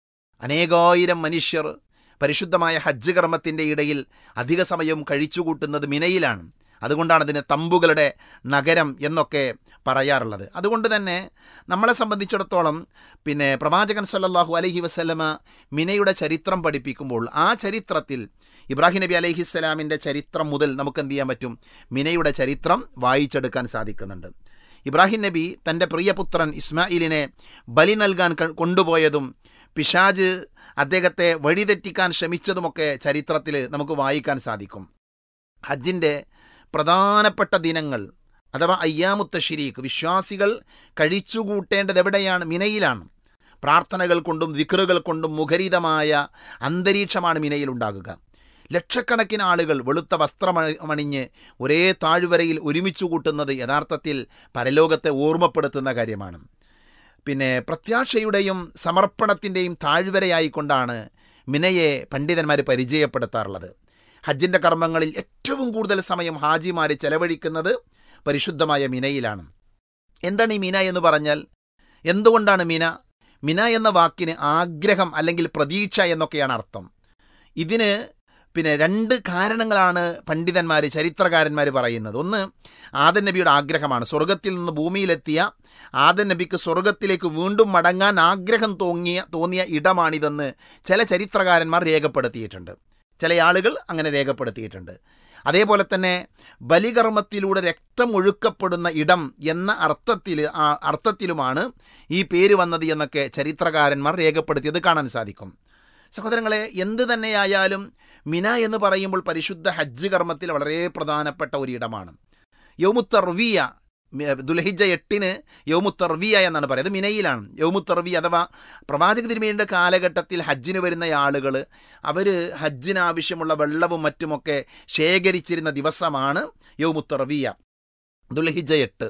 അനേകായിരം മനുഷ്യർ പരിശുദ്ധമായ ഹജ്ജ് കർമ്മത്തിൻ്റെ ഇടയിൽ അധിക സമയവും കഴിച്ചുകൂട്ടുന്നത് മിനയിലാണ് അതുകൊണ്ടാണ് അതിന് തമ്പുകളുടെ നഗരം എന്നൊക്കെ പറയാറുള്ളത് അതുകൊണ്ട് തന്നെ നമ്മളെ സംബന്ധിച്ചിടത്തോളം പിന്നെ പ്രവാചകൻ സല്ലല്ലാഹു അലൈഹി വസല്ലമ മിനയുടെ ചരിത്രം പഠിപ്പിക്കുമ്പോൾ ആ ചരിത്രത്തിൽ ഇബ്രാഹിം നബി അലൈഹിസ്സലാമിൻ്റെ ചരിത്രം മുതൽ നമുക്ക് എന്ത് ചെയ്യാൻ പറ്റും മിനയുടെ ചരിത്രം വായിച്ചെടുക്കാൻ സാധിക്കുന്നുണ്ട് ഇബ്രാഹിം നബി തൻ്റെ പ്രിയപുത്രൻ ഇസ്മായിലിനെ ബലി നൽകാൻ ക- കൊണ്ടുപോയതും പിശാജ് അദ്ദേഹത്തെ വഴിതെറ്റിക്കാൻ ശ്രമിച്ചതുമൊക്കെ ചരിത്രത്തിൽ നമുക്ക് വായിക്കാൻ സാധിക്കും ഹജ്ജിൻ്റെ പ്രധാനപ്പെട്ട ദിനങ്ങൾ അഥവാ അയ്യാമുത്ത ഷിരീഖ് വിശ്വാസികൾ കഴിച്ചുകൂട്ടേണ്ടത് എവിടെയാണ് മിനയിലാണ് പ്രാർത്ഥനകൾ കൊണ്ടും വിക്റുകൾ കൊണ്ടും മുഖരിതമായ അന്തരീക്ഷമാണ് മിനയിലുണ്ടാകുക ലക്ഷക്കണക്കിന് ആളുകൾ വെളുത്ത വസ്ത്രമണിഞ്ഞ് ഒരേ താഴ്വരയിൽ ഒരുമിച്ച് കൂട്ടുന്നത് യഥാർത്ഥത്തിൽ പരലോകത്തെ ഓർമ്മപ്പെടുത്തുന്ന കാര്യമാണ് പിന്നെ പ്രത്യാശയുടെയും സമർപ്പണത്തിൻ്റെയും താഴ്വരയായിക്കൊണ്ടാണ് മിനയെ പണ്ഡിതന്മാർ പരിചയപ്പെടുത്താറുള്ളത് ഹജ്ജിൻ്റെ കർമ്മങ്ങളിൽ ഏറ്റവും കൂടുതൽ സമയം ഹാജിമാർ ചെലവഴിക്കുന്നത് പരിശുദ്ധമായ മിനയിലാണ് എന്താണ് ഈ മിന എന്ന് പറഞ്ഞാൽ എന്തുകൊണ്ടാണ് മിന മിന എന്ന വാക്കിന് ആഗ്രഹം അല്ലെങ്കിൽ പ്രതീക്ഷ എന്നൊക്കെയാണ് അർത്ഥം ഇതിന് പിന്നെ രണ്ട് കാരണങ്ങളാണ് പണ്ഡിതന്മാർ ചരിത്രകാരന്മാർ പറയുന്നത് ഒന്ന് ആദൻ നബിയുടെ ആഗ്രഹമാണ് സ്വർഗത്തിൽ നിന്ന് ഭൂമിയിലെത്തിയ ആദൻ നബിക്ക് സ്വർഗത്തിലേക്ക് വീണ്ടും മടങ്ങാൻ ആഗ്രഹം തോന്നിയ തോന്നിയ ഇടമാണിതെന്ന് ചില ചരിത്രകാരന്മാർ രേഖപ്പെടുത്തിയിട്ടുണ്ട് ചില ആളുകൾ അങ്ങനെ രേഖപ്പെടുത്തിയിട്ടുണ്ട് അതേപോലെ തന്നെ ബലികർമ്മത്തിലൂടെ രക്തം ഒഴുക്കപ്പെടുന്ന ഇടം എന്ന അർത്ഥത്തിൽ ആ അർത്ഥത്തിലുമാണ് ഈ പേര് വന്നത് എന്നൊക്കെ ചരിത്രകാരന്മാർ രേഖപ്പെടുത്തിയത് കാണാൻ സാധിക്കും സഹോദരങ്ങളെ എന്ത് തന്നെയായാലും മിന എന്ന് പറയുമ്പോൾ പരിശുദ്ധ ഹജ്ജ് കർമ്മത്തിൽ വളരെ പ്രധാനപ്പെട്ട ഒരു ഇടമാണ് യൗമുത്തർവിയ ദുൽഹിജ എട്ടിന് യൗമുത്തർവിയ എന്നാണ് പറയുന്നത് മിനയിലാണ് യൗമുത്തർവി അഥവാ പ്രവാചക തിരുമേനിയുടെ കാലഘട്ടത്തിൽ ഹജ്ജിന് വരുന്ന ആളുകൾ അവർ ഹജ്ജിന് ആവശ്യമുള്ള വെള്ളവും മറ്റുമൊക്കെ ശേഖരിച്ചിരുന്ന ദിവസമാണ് യൗമുത്തർവിയ ദുൽഹിജ എട്ട്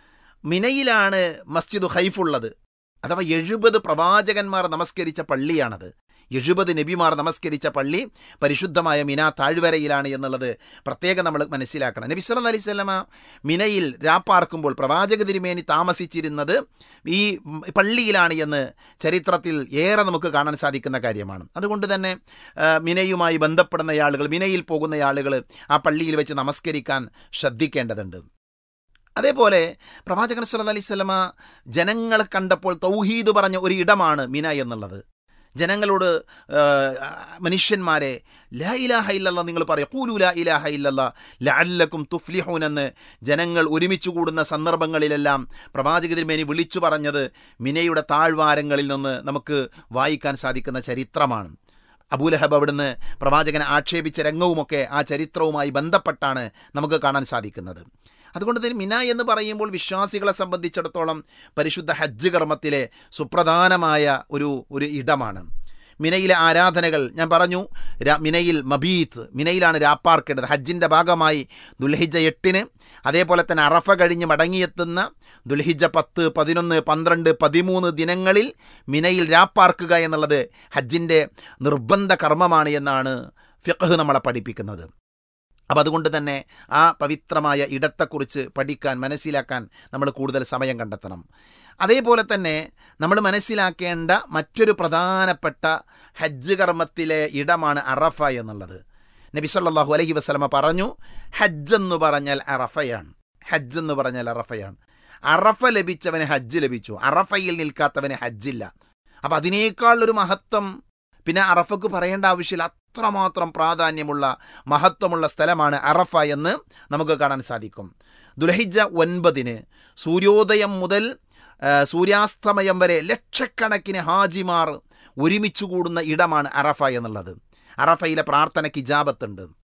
മിനയിലാണ് മസ്ജിദ് ഹൈഫുള്ളത് അഥവാ എഴുപത് പ്രവാചകന്മാർ നമസ്കരിച്ച പള്ളിയാണത് എഴുപത് നബിമാർ നമസ്കരിച്ച പള്ളി പരിശുദ്ധമായ മിന താഴ്വരയിലാണ് എന്നുള്ളത് പ്രത്യേകം നമ്മൾ മനസ്സിലാക്കണം നബി സല്ലല്ലാഹു അലൈഹി വസല്ലമ മിനയിൽ രാപ്പാർക്കുമ്പോൾ പ്രവാചക തിരുമേനി താമസിച്ചിരുന്നത് ഈ പള്ളിയിലാണ് എന്ന് ചരിത്രത്തിൽ ഏറെ നമുക്ക് കാണാൻ സാധിക്കുന്ന കാര്യമാണ് അതുകൊണ്ട് തന്നെ ആ, മിനയുമായി ബന്ധപ്പെടുന്ന ആളുകൾ മിനയിൽ പോകുന്ന ആളുകൾ ആ പള്ളിയിൽ വെച്ച് നമസ്കരിക്കാൻ ശ്രദ്ധിക്കേണ്ടതുണ്ട് അതേപോലെ പ്രവാചകൻ സല്ലല്ലാഹു അലൈഹി വസല്ലമ ജനങ്ങളെ കണ്ടപ്പോൾ തൗഹീദ് പറഞ്ഞ ഒരു ഇടമാണ് മിന എന്നുള്ളത് ജനങ്ങളോട് ആ, മനുഷ്യന്മാരെ ലാ ഇലാഹ ഇല്ലല്ല നിങ്ങൾ പറയുക കൂലു ലാ ഇലാഹ ഇല്ലല്ല ലഅല്ലക്കും തുഫ്ലിഹൂൻ എന്ന് ജനങ്ങൾ ഒരുമിച്ച് കൂടുന്ന സന്ദർഭങ്ങളിലെല്ലാം പ്രവാചക തിരുമേനി വിളിച്ചു പറഞ്ഞത് മിനയുടെ താഴ്വാരങ്ങളിൽ നിന്ന് നമുക്ക് വായിക്കാൻ സാധിക്കുന്ന ചരിത്രമാണ് അബൂലഹബ് അവിടുന്ന് പ്രവാചകനെ ആക്ഷേപിച്ച രംഗവുമൊക്കെ ആ ചരിത്രവുമായി ബന്ധപ്പെട്ടാണ് നമുക്ക് കാണാൻ സാധിക്കുന്നത് അതുകൊണ്ട് തന്നെ മിന എന്ന് പറയുമ്പോൾ വിശ്വാസികളെ സംബന്ധിച്ചിടത്തോളം പരിശുദ്ധ ഹജ്ജ് കർമ്മത്തിലെ സുപ്രധാനമായ ഒരു ഒരു ഇടമാണ് മിനയിലെ ആരാധനകൾ ഞാൻ പറഞ്ഞു രാ- മിനയിൽ മബീത്ത് മിനയിലാണ് രാപ്പാർക്കേണ്ടത് ഹജ്ജിൻ്റെ ഭാഗമായി ദുൽഹിജ എട്ടിന് അതേപോലെ തന്നെ അറഫ കഴിഞ്ഞ് മടങ്ങിയെത്തുന്ന ദുൽഹിജ പത്ത് പതിനൊന്ന് പന്ത്രണ്ട് പതിമൂന്ന് ദിനങ്ങളിൽ മിനയിൽ രാപ്പാർക്കുക എന്നുള്ളത് ഹജ്ജിൻ്റെ നിർബന്ധ കർമ്മമാണ് എന്നാണ് ഫിഖ് നമ്മളെ പഠിപ്പിക്കുന്നത് അപ്പം അതുകൊണ്ട് തന്നെ ആ പവിത്രമായ ഇടത്തെക്കുറിച്ച് പഠിക്കാൻ മനസ്സിലാക്കാൻ നമ്മൾ കൂടുതൽ സമയം കണ്ടെത്തണം അതേപോലെ തന്നെ നമ്മൾ മനസ്സിലാക്കേണ്ട മറ്റൊരു പ്രധാനപ്പെട്ട ഹജ്ജ് കർമ്മത്തിലെ ഇടമാണ് അറഫ എന്നുള്ളത് നബി സല്ലല്ലാഹു അലൈഹി വസല്ലമ പറഞ്ഞു ഹജ്ജ് എന്ന് പറഞ്ഞാൽ അറഫയാണ് ഹജ്ജ് എന്ന് പറഞ്ഞാൽ അറഫയാണ് അറഫ ലഭിച്ചവന് ഹജ്ജ് ലഭിച്ചു അറഫയിൽ നിൽക്കാത്തവന് ഹജ്ജില്ല അപ്പം അതിനേക്കാൾ ഒരു മഹത്വം പിന്നെ അറഫക്ക് പറയേണ്ട ആവശ്യമില്ല അത്രമാത്രം പ്രാധാന്യമുള്ള മഹത്വമുള്ള സ്ഥലമാണ് അറഫ എന്ന് നമുക്ക് കാണാൻ സാധിക്കും ദുൽഹിജ ഒൻപതിന് സൂര്യോദയം മുതൽ ആ, സൂര്യാസ്തമയം വരെ ലക്ഷക്കണക്കിന് ഹാജിമാർ ഒരുമിച്ച് കൂടുന്ന ഇടമാണ് അറഫ എന്നുള്ളത് അറഫയിലെ പ്രാർത്ഥനയ്ക്ക് ഇജാബത്തുണ്ട്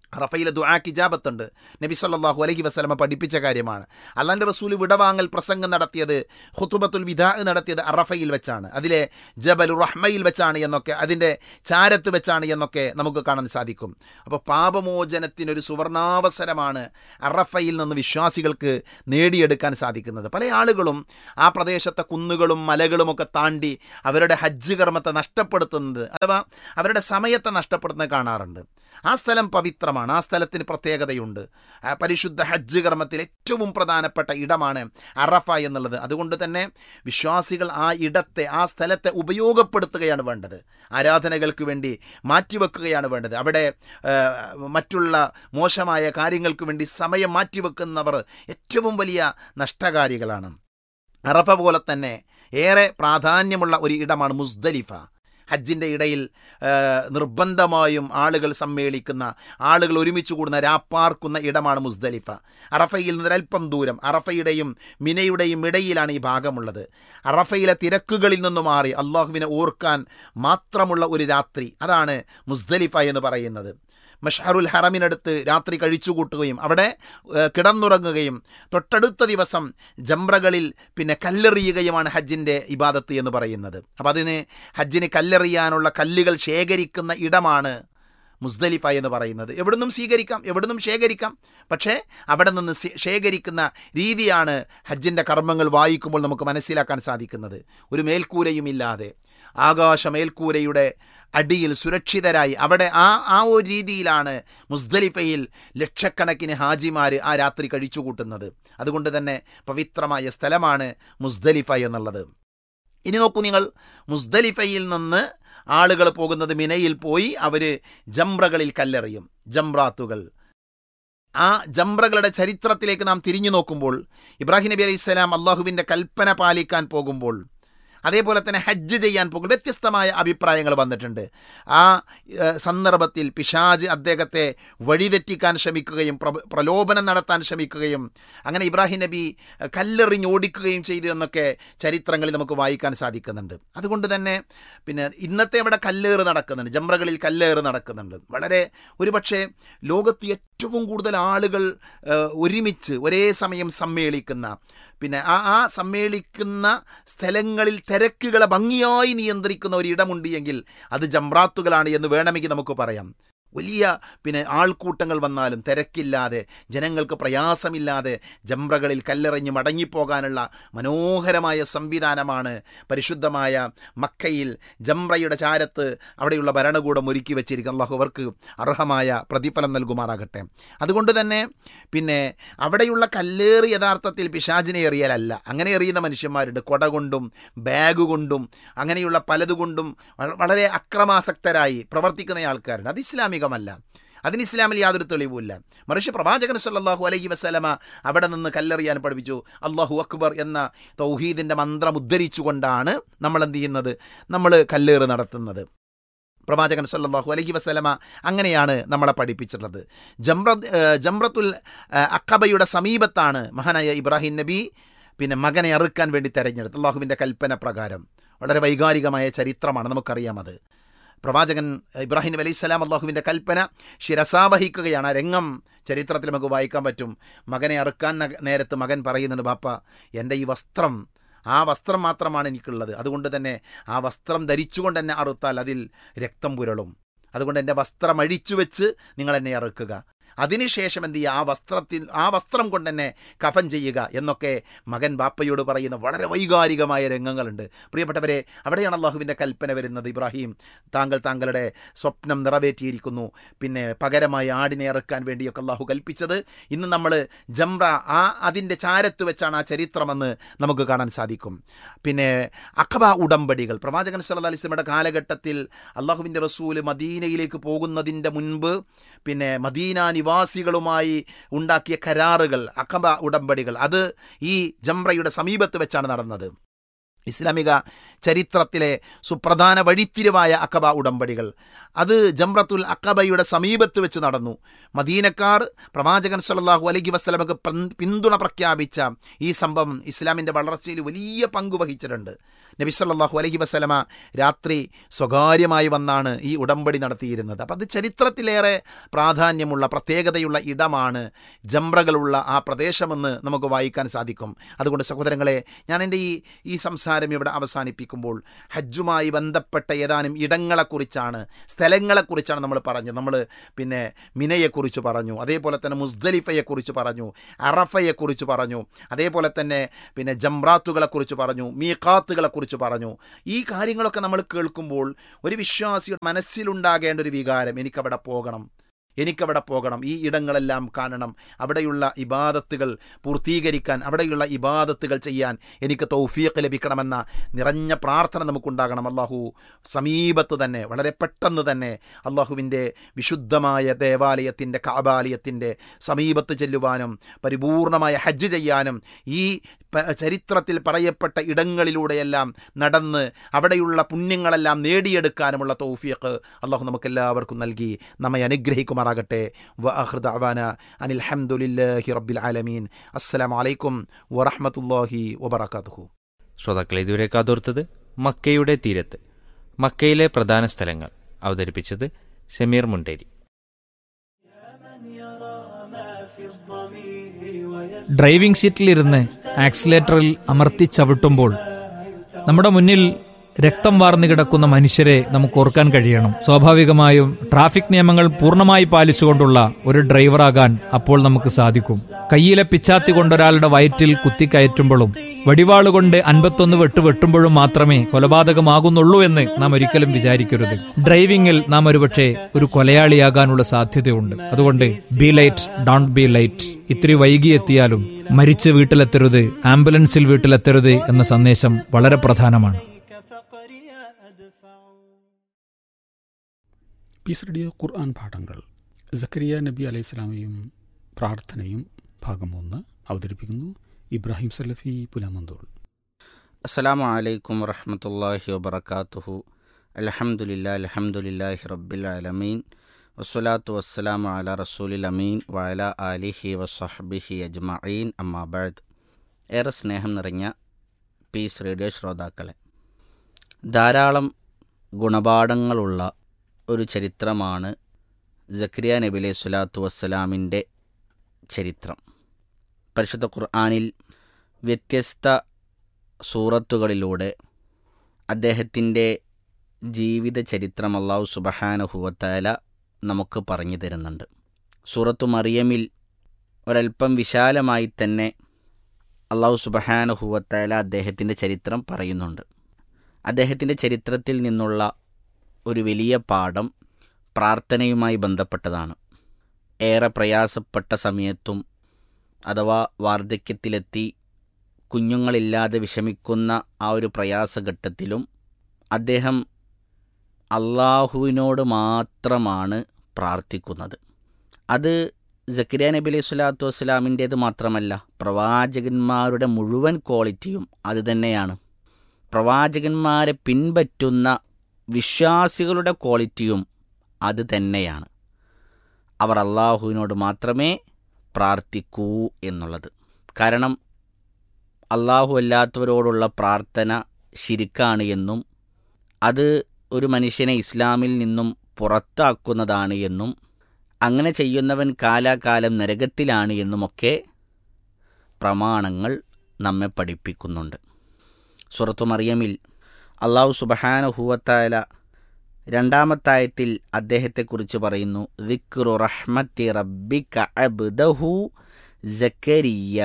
റഫയിലെ ദുആക്ക് ഇജാബത്തുണ്ട് നബി സല്ലല്ലാഹു അലൈഹി വസല്ലമ പഠിപ്പിച്ച കാര്യമാണ് അള്ളാൻ്റെ റസൂൽ വിടവാങ്ങൽ പ്രസംഗം നടത്തിയത് ഖുത്തുബത്തുൽ വിദാ നടത്തിയത് അറഫയിൽ വെച്ചാണ് അതിലെ ജബലു റഹ്മയിൽ വെച്ചാണ് എന്നൊക്കെ അതിൻ്റെ ചാരത്ത് വെച്ചാണ് എന്നൊക്കെ നമുക്ക് കാണാൻ സാധിക്കും അപ്പോൾ പാപമോചനത്തിനൊരു സുവർണാവസരമാണ് അറഫയിൽ നിന്ന് വിശ്വാസികൾക്ക് നേടിയെടുക്കാൻ സാധിക്കുന്നത് പല ആളുകളും ആ പ്രദേശത്തെ കുന്നുകളും മലകളുമൊക്കെ താണ്ടി അവരുടെ ഹജ്ജ് കർമ്മത്തെ നഷ്ടപ്പെടുത്തുന്നത് അഥവാ അവരുടെ സമയത്തെ നഷ്ടപ്പെടുന്നത് കാണാറുണ്ട് ആ സ്ഥലം പവിത്രമാണ് ആ സ്ഥലത്തിന് പ്രത്യേകതയുണ്ട് ആ പരിശുദ്ധ ഹജ്ജ് കർമ്മത്തിൽ ഏറ്റവും പ്രധാനപ്പെട്ട ഇടമാണ് അറഫ എന്നുള്ളത് അതുകൊണ്ട് തന്നെ വിശ്വാസികൾ ആ ഇടത്തെ ആ സ്ഥലത്തെ ഉപയോഗപ്പെടുത്തുകയാണ് വേണ്ടത് ആരാധനകൾക്ക് വേണ്ടി മാറ്റിവെക്കുകയാണ് വേണ്ടത് അവിടെ ആ, മറ്റുള്ള മോശമായ കാര്യങ്ങൾക്ക് വേണ്ടി സമയം മാറ്റിവെക്കുന്നവർ ഏറ്റവും വലിയ നഷ്ടകാരികളാണ് അറഫ പോലെ തന്നെ ഏറെ പ്രാധാന്യമുള്ള ഒരു ഇടമാണ് മുസ്ദലിഫ ഹജ്ജിൻ്റെ ഇടയിൽ ആ, നിർബന്ധമായും ആളുകൾ സമ്മേളിക്കുന്ന ആളുകൾ ഒരുമിച്ച് കൂടുന്ന രാപ്പാർക്കുന്ന ഇടമാണ് മുസ്ദലിഫ അറഫയിൽ നിന്ന് ഒരല്പം ദൂരം അറഫയുടെയും മിനയുടെയും ഇടയിലാണ് ഈ ഭാഗമുള്ളത് അറഫയിലെ തിരക്കുകളിൽ നിന്ന് മാറി അള്ളാഹുവിനെ ഓർക്കാൻ മാത്രമുള്ള ഒരു രാത്രി അതാണ് മുസ്ദലിഫ എന്ന് പറയുന്നത് മഷഹറുൽ ഹറമിനടുത്ത് രാത്രി കഴിച്ചുകൂട്ടുകയും അവിടെ ഏഹ്, കിടന്നുറങ്ങുകയും തൊട്ടടുത്ത ദിവസം ജംറകളിൽ പിന്നെ കല്ലെറിയുകയുമാണ് ഹജ്ജിൻ്റെ ഇബാദത്ത് എന്ന് പറയുന്നത് അപ്പം അതിന് ഹജ്ജിന് കല്ലെറിയാനുള്ള കല്ലുകൾ ശേഖരിക്കുന്ന ഇടമാണ് മുസ്ദലിഫ എന്ന് പറയുന്നത് എവിടുന്നും സ്വീകരിക്കാം എവിടുന്നും ശേഖരിക്കാം പക്ഷേ അവിടെ നിന്ന് ശേ- ശേഖരിക്കുന്ന രീതിയാണ് ഹജ്ജിൻ്റെ കർമ്മങ്ങൾ വായിക്കുമ്പോൾ നമുക്ക് മനസ്സിലാക്കാൻ സാധിക്കുന്നത് ഒരു മേൽക്കൂരയും ഇല്ലാതെ ആകാശ മേൽക്കൂരയുടെ അടിയിൽ സുരക്ഷിതരായി അവിടെ ആ ആ ഒരു രീതിയിലാണ് മുസ്ദലിഫയിൽ ലക്ഷക്കണക്കിന് ഹാജിമാർ ആ രാത്രി കഴിച്ചുകൂട്ടുന്നത് അതുകൊണ്ട് തന്നെ പവിത്രമായ സ്ഥലമാണ് മുസ്ദലിഫ എന്നുള്ളത് ഇനി നോക്കൂ നിങ്ങൾ മുസ്ദലിഫയിൽ നിന്ന് ആളുകൾ പോകുന്നത് മിനയിൽ പോയി അവർ ജംറകളിൽ കല്ലെറിയും ജംറാത്തുകൾ ആ ജംറകളുടെ ചരിത്രത്തിലേക്ക് നാം തിരിഞ്ഞു നോക്കുമ്പോൾ ഇബ്രാഹിം നബി അലൈഹി സ്വലാം അള്ളാഹുവിൻ്റെ കൽപ്പന പാലിക്കാൻ പോകുമ്പോൾ അതേപോലെ തന്നെ ഹജ്ജ് ചെയ്യാൻ പോകും വ്യത്യസ്തമായ അഭിപ്രായങ്ങൾ വന്നിട്ടുണ്ട് ആ ഏഹ്, സന്ദർഭത്തിൽ പിശാജ് അദ്ദേഹത്തെ വഴിതെറ്റിക്കാൻ ശ്രമിക്കുകയും പ്ര- പ്രലോഭനം നടത്താൻ ശ്രമിക്കുകയും അങ്ങനെ ഇബ്രാഹിം നബി ഏഹ്, കല്ലെറിഞ്ഞ് ഓടിക്കുകയും ചെയ്തു എന്നൊക്കെ ചരിത്രങ്ങളിൽ നമുക്ക് വായിക്കാൻ സാധിക്കുന്നുണ്ട് അതുകൊണ്ട് തന്നെ പിന്നെ ഇന്നത്തെ ഇവിടെ കല്ലേറ് നടക്കുന്നുണ്ട് ജംറകളിൽ കല്ലേറ് നടക്കുന്നുണ്ട് വളരെ ഒരുപക്ഷെ ലോകത്ത് ഏറ്റവും കൂടുതൽ ആളുകൾ ഏഹ്, ഒരുമിച്ച് ഒരേ സമയം സമ്മേളിക്കുന്ന പിന്നെ ആ ആ സമ്മേളിക്കുന്ന സ്ഥലങ്ങളിൽ തിരക്കുകളെ ഭംഗിയായി നിയന്ത്രിക്കുന്ന ഒരു ഇടമുണ്ട് എങ്കിൽ അത് ജംറാത്തുകളാണ് എന്ന് വേണമെങ്കിൽ നമുക്ക് പറയാം വലിയ പിന്നെ ആൾക്കൂട്ടങ്ങൾ വന്നാലും തിരക്കില്ലാതെ ജനങ്ങൾക്ക് പ്രയാസമില്ലാതെ ജംറകളിൽ കല്ലെറിഞ്ഞ് മടങ്ങിപ്പോകാനുള്ള മനോഹരമായ സംവിധാനമാണ് പരിശുദ്ധമായ മക്കയിൽ ജംറയുടെ ചാരത്ത് അവിടെയുള്ള ഭരണകൂടം ഒരുക്കി വെച്ചിരിക്കുന്ന അള്ളാഹു അവർക്ക് അർഹമായ പ്രതിഫലം നൽകുമാറാകട്ടെ അതുകൊണ്ട് തന്നെ പിന്നെ അവിടെയുള്ള കല്ലേറ് യഥാർത്ഥത്തിൽ പിശാചിനെ എറിയലല്ല അങ്ങനെ എറിയുന്ന മനുഷ്യന്മാരുണ്ട് കൊട കൊണ്ടും ബാഗ് കൊണ്ടും അങ്ങനെയുള്ള പലതുകൊണ്ടും വള- വളരെ അക്രമാസക്തരായി പ്രവർത്തിക്കുന്ന ആൾക്കാരുണ്ട് അത് ഇസ്ലാമികമല്ല അതിന് ഇസ്ലാമിൽ യാതൊരു തെളിവുമില്ല മറിച്ച് പ്രവാചകൻ സല്ലല്ലാഹു അലൈഹി വസല്ലമ അവിടെ നിന്ന് കല്ലെറിയാൻ പഠിപ്പിച്ചു അള്ളാഹു അക്ബർ എന്ന തൗഹീദിൻ്റെ മന്ത്രം ഉദ്ധരിച്ചുകൊണ്ടാണ് നമ്മൾ എന്ത് ചെയ്യുന്നത് നമ്മൾ കല്ലേറ് നടത്തുന്നത് പ്രവാചകൻ സല്ലല്ലാഹു അലൈഹി വസല്ലമ അങ്ങനെയാണ് നമ്മളെ പഠിപ്പിച്ചിട്ടുള്ളത് ജംറ ഏഹ് ജംറത്തുൽ ഏഹ് അഖബയുടെ സമീപത്താണ് മഹാനായ ഇബ്രാഹിം നബി പിന്നെ മകനെ അറുക്കാൻ വേണ്ടി തെരഞ്ഞെടുത്ത് അള്ളാഹുവിൻ്റെ കൽപ്പന പ്രകാരം വളരെ വൈകാരികമായ ചരിത്രമാണ് നമുക്കറിയാം അത് പ്രവാചകൻ ഇബ്രാഹിം നബി അലൈഹി സ്വലാം അള്ളാഹുവിൻ്റെ കൽപ്പന ശിരസാവഹിക്കുകയാണ് ആ രംഗം ചരിത്രത്തിൽ നമുക്ക് വായിക്കാൻ പറ്റും മകനെ അറുക്കാൻ നഗ- നേരത്ത് മകൻ പറയുന്നുണ്ട് ബാപ്പ എൻ്റെ ഈ വസ്ത്രം ആ വസ്ത്രം മാത്രമാണ് എനിക്കുള്ളത് അതുകൊണ്ട് തന്നെ ആ വസ്ത്രം ധരിച്ചുകൊണ്ട് എന്നെ അറുത്താൽ അതിൽ രക്തം പുരളും അതുകൊണ്ട് എൻ്റെ വസ്ത്രം അഴിച്ചു വെച്ച് നിങ്ങൾ എന്നെ അറുക്കുക അതിനുശേഷം എന്ത് ചെയ്യുക ആ വസ്ത്രത്തിൽ ആ വസ്ത്രം കൊണ്ട് തന്നെ കഫൻ ചെയ്യുക എന്നൊക്കെ മകൻ ബാപ്പയോട് പറയുന്ന വളരെ വൈകാരികമായ രംഗങ്ങളുണ്ട് പ്രിയപ്പെട്ടവരെ അവിടെയാണ് അള്ളാഹുവിൻ്റെ കൽപ്പന വരുന്നത് ഇബ്രാഹിം താങ്കൾ താങ്കളുടെ സ്വപ്നം നിറവേറ്റിയിരിക്കുന്നു പിന്നെ പകരമായി ആടിനെ ഇറക്കാൻ വേണ്ടിയൊക്കെ അള്ളാഹു കൽപ്പിച്ചത് ഇന്ന് നമ്മൾ ജംറ ആ അതിൻ്റെ ചാരത്ത് വെച്ചാണ് ആ ചരിത്രമെന്ന് നമുക്ക് കാണാൻ സാധിക്കും പിന്നെ അഖബ ഉടമ്പടികൾ പ്രവാചകൻ സല്ലല്ലാഹു അലൈഹി വസല്ലമയുടെ കാലഘട്ടത്തിൽ അള്ളാഹുവിൻ്റെ റസൂല് മദീനയിലേക്ക് പോകുന്നതിൻ്റെ മുൻപ് പിന്നെ മദീന നിവാസികളുമായി ഉണ്ടാക്കിയ കരാറുകൾ അഖബ ഉടമ്പടികൾ അത് ഈ ജംറയുടെ സമീപത്ത് വെച്ചാണ് നടന്നത് ഇസ്ലാമിക ചരിത്രത്തിലെ സുപ്രധാന വഴിത്തിരിവായ അക്കബ ഉടമ്പടികൾ അത് ജംറത്തുൽ അക്കബയുടെ സമീപത്ത് വെച്ച് നടന്നു മദീനക്കാർ പ്രവാചകൻ സല്ലല്ലാഹു അലൈഹി വസ്ലമക്ക് പിന്തുണ പ്രഖ്യാപിച്ച ഈ സംഭവം ഇസ്ലാമിൻ്റെ വളർച്ചയിൽ വലിയ പങ്ക് വഹിച്ചിട്ടുണ്ട് നബി സല്ലല്ലാഹു അലൈഹി വസ്ലമ രാത്രി സ്വകാര്യമായി വന്നാണ് ഈ ഉടമ്പടി നടത്തിയിരുന്നത് അപ്പം അത് ചരിത്രത്തിലേറെ പ്രാധാന്യമുള്ള പ്രത്യേകതയുള്ള ഇടമാണ് ജംറകളുള്ള ആ പ്രദേശമെന്ന് നമുക്ക് വായിക്കാൻ സാധിക്കും അതുകൊണ്ട് സഹോദരങ്ങളെ ഞാൻ എൻ്റെ ഈ ഈ സംസാരം ഇവിടെ അവസാനിപ്പിക്കുമ്പോൾ ഹജ്ജുമായി ബന്ധപ്പെട്ട ഏതാനും ഇടങ്ങളെക്കുറിച്ചാണ് സ്ഥലങ്ങളെക്കുറിച്ചാണ് നമ്മൾ പറഞ്ഞത് നമ്മൾ പിന്നെ മിനയെക്കുറിച്ച് പറഞ്ഞു അതേപോലെ തന്നെ മുസ്ദലിഫയെക്കുറിച്ച് പറഞ്ഞു അറഫയെക്കുറിച്ച് പറഞ്ഞു അതേപോലെ തന്നെ പിന്നെ ജംറാത്തുകളെക്കുറിച്ച് പറഞ്ഞു മീഖാത്തുകളെക്കുറിച്ച് പറഞ്ഞു ഈ കാര്യങ്ങളൊക്കെ നമ്മൾ കേൾക്കുമ്പോൾ ഒരു വിശ്വാസിയുടെ മനസ്സിലുണ്ടാകേണ്ട ഒരു വികാരം എനിക്കവിടെ പോകണം എനിക്കവിടെ പോകണം ഈ ഇടങ്ങളെല്ലാം കാണണം അവിടെയുള്ള ഇബാദത്തുകൾ പൂർത്തീകരിക്കാൻ അവിടെയുള്ള ഇബാദത്തുകൾ ചെയ്യാൻ എനിക്ക് തൗഫീഖ് ലഭിക്കണമെന്ന നിറഞ്ഞ പ്രാർത്ഥന നമുക്കുണ്ടാകണം അള്ളാഹു സമീപത്ത് തന്നെ വളരെ പെട്ടെന്ന് തന്നെ അള്ളാഹുവിൻ്റെ വിശുദ്ധമായ ദേവാലയത്തിൻ്റെ കാബാലയത്തിൻ്റെ സമീപത്ത് ചെല്ലുവാനും പരിപൂർണമായ ഹജ്ജ് ചെയ്യാനും ഈ ചരിത്രത്തിൽ പറയപ്പെട്ട ഇടങ്ങളിലൂടെയെല്ലാം നടന്ന് അവിടെയുള്ള പുണ്യങ്ങളെല്ലാം നേടിയെടുക്കാനുമുള്ള തൗഫീഖ് അള്ളാഹു നമുക്കെല്ലാവർക്കും നൽകി നമ്മെ അനുഗ്രഹിക്കുമാറാകട്ടെ വ അഹ്ദ അവാന അനിൽ ഹംദുലില്ലാഹി റബ്ബിൽ ആലമീൻ അസ്സലാമു അലൈക്കും വറഹ്മത്തുള്ളാഹി വബറകാതുഹു ശ്രോതാക്കളെ ഇതുവരെ കാതോർത്തത് മക്കയുടെ തീരത്ത് മക്കയിലെ പ്രധാന സ്ഥലങ്ങൾ അവതരിപ്പിച്ചത് ഷമീർ മുണ്ടേരി ഡ്രൈവിംഗ് സീറ്റിലിരുന്ന് ആക്സിലേറ്ററിൽ അമർത്തി ചവിട്ടുമ്പോൾ നമ്മുടെ മുന്നിൽ രക്തം വാർന്നു കിടക്കുന്ന മനുഷ്യരെ നമുക്ക് ഓർക്കാൻ കഴിയണം സ്വാഭാവികമായും ട്രാഫിക് നിയമങ്ങൾ പൂർണ്ണമായി പാലിച്ചുകൊണ്ടുള്ള ഒരു ഡ്രൈവറാകാൻ അപ്പോൾ നമുക്ക് സാധിക്കും കയ്യിലെ പിച്ചാത്തി കൊണ്ടൊരാളുടെ വയറ്റിൽ കുത്തിക്കയറ്റുമ്പോഴും വടിവാളുകൊണ്ട് അൻപത്തൊന്ന് വെട്ട് വെട്ടുമ്പോഴും മാത്രമേ കൊലപാതകമാകുന്നുള്ളൂ എന്ന് നാം ഒരിക്കലും വിചാരിക്കരുത് ഡ്രൈവിംഗിൽ നാം ഒരുപക്ഷെ ഒരു കൊലയാളിയാകാനുള്ള സാധ്യതയുണ്ട് അതുകൊണ്ട് be light don't be light ഇത്തിരി വൈകിയെത്തിയാലും മരിച്ച് വീട്ടിലെത്തരുത് ആംബുലൻസിൽ വീട്ടിലെത്തരുത് എന്ന സന്ദേശം വളരെ പ്രധാനമാണ് പീസ് റേഡിയോ ഖുർആൻ പാഠങ്ങൾ സക്കരിയ നബി അലൈഹി സ്വലാമയും പ്രാർത്ഥനയും ഭാഗം ഒന്ന് അവതരിപ്പിക്കുന്നു ഇബ്രാഹിം സലഫി പുലാമന്തോൾ അസ്സലാമു അലൈക്കും വറഹമത്തല്ലാഹി വബർക്കാത്തുഹു അലഹമുല്ല അലഹമുല്ലാഹി റബ്ബിൽ ആലമീൻ വസ്സലാത്തു വസ്സലാമു അല റസൂലിൽ അമീൻ വഅല ആലിഹി വസഹബിഹി അജ്മഈൻ അമ്മാബാദ് ഏറെ സ്നേഹം നിറഞ്ഞ പീസ് റേഡിയോ ശ്രോതാക്കളെ ധാരാളം ഗുണപാഠങ്ങളുള്ള ഒരു ചരിത്രമാണ് ജക്രിയ നബി അലൈഹി സ്വലാത്തു വസ്സലാമിൻ്റെ ചരിത്രം പരിശുദ്ധ ഖുർആാനിൽ വ്യത്യസ്ത സൂറത്തുകളിലൂടെ അദ്ദേഹത്തിൻ്റെ ജീവിത ചരിത്രം അള്ളാഹു സുബഹാനഹുവത്തായ നമുക്ക് പറഞ്ഞു തരുന്നുണ്ട് സൂറത്തു മറിയമിൽ ഒരൽപ്പം വിശാലമായി തന്നെ അള്ളാഹു സുബഹാനഹുവത്തായ അദ്ദേഹത്തിൻ്റെ ചരിത്രം പറയുന്നുണ്ട് അദ്ദേഹത്തിൻ്റെ ചരിത്രത്തിൽ നിന്നുള്ള ഒരു വലിയ പാഠം പ്രാർത്ഥനയുമായി ബന്ധപ്പെട്ടതാണ് ഏറെ പ്രയാസപ്പെട്ട സമയത്തും അഥവാ വാർദ്ധക്യത്തിലെത്തി കുഞ്ഞുങ്ങളില്ലാതെ വിഷമിക്കുന്ന ആ ഒരു പ്രയാസഘട്ടത്തിലും അദ്ദേഹം അള്ളാഹുവിനോട് മാത്രമാണ് പ്രാർത്ഥിക്കുന്നത് അത് ജക്കരിയ നബി അലൈഹി സ്വലാത്തു വസ്സലാമിൻ്റേത് മാത്രമല്ല പ്രവാചകന്മാരുടെ മുഴുവൻ ക്വാളിറ്റിയും അത് തന്നെയാണ് പ്രവാചകന്മാരെ പിൻപറ്റുന്ന വിശ്വാസികളുടെ ക്വാളിറ്റിയും അത് തന്നെയാണ് അവർ അള്ളാഹുവിനോട് മാത്രമേ പ്രാർത്ഥിക്കൂ എന്നുള്ളത് കാരണം അള്ളാഹു അല്ലാത്തവരോടുള്ള പ്രാർത്ഥന ശിരിക്കാണ് എന്നും അത് ഒരു മനുഷ്യനെ ഇസ്ലാമിൽ നിന്നും പുറത്താക്കുന്നതാണ് എന്നും അങ്ങനെ ചെയ്യുന്നവൻ കാലാകാലം നരകത്തിലാണ് എന്നുമൊക്കെ പ്രമാണങ്ങൾ നമ്മെ പഠിപ്പിക്കുന്നുണ്ട് സുറത്തു മറിയമിൽ അള്ളാഹു സുബഹാനുഹൂവത്തായ രണ്ടാമത്തായത്തിൽ അദ്ദേഹത്തെക്കുറിച്ച് പറയുന്നു ദിക്റു റഹ്മത്തി റബ്ബിക അബ്ദഹു ജക്കരിയ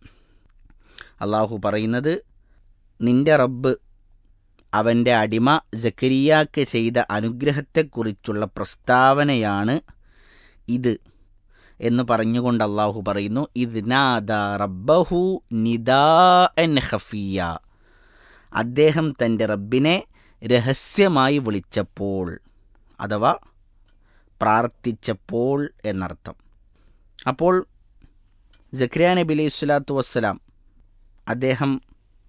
അള്ളാഹു പറയുന്നത് നിന്റെ റബ്ബ് അവൻ്റെ അടിമ ജക്കരിയാക്ക് ചെയ്ത അനുഗ്രഹത്തെക്കുറിച്ചുള്ള പ്രസ്താവനയാണ് ഇത് എന്ന് പറഞ്ഞുകൊണ്ട് അള്ളാഹു പറയുന്നു ഇദ്നാദ റബ്ബഹു നിദാ എൻ ഹഫിയ അദ്ദേഹം തൻ്റെ റബ്ബിനെ രഹസ്യമായി വിളിച്ചപ്പോൾ അഥവാ പ്രാർത്ഥിച്ചപ്പോൾ എന്നർത്ഥം അപ്പോൾ ജക്രിയ നബി അലൈഹി സ്വലാത്തു വസ്സലാം അദ്ദേഹം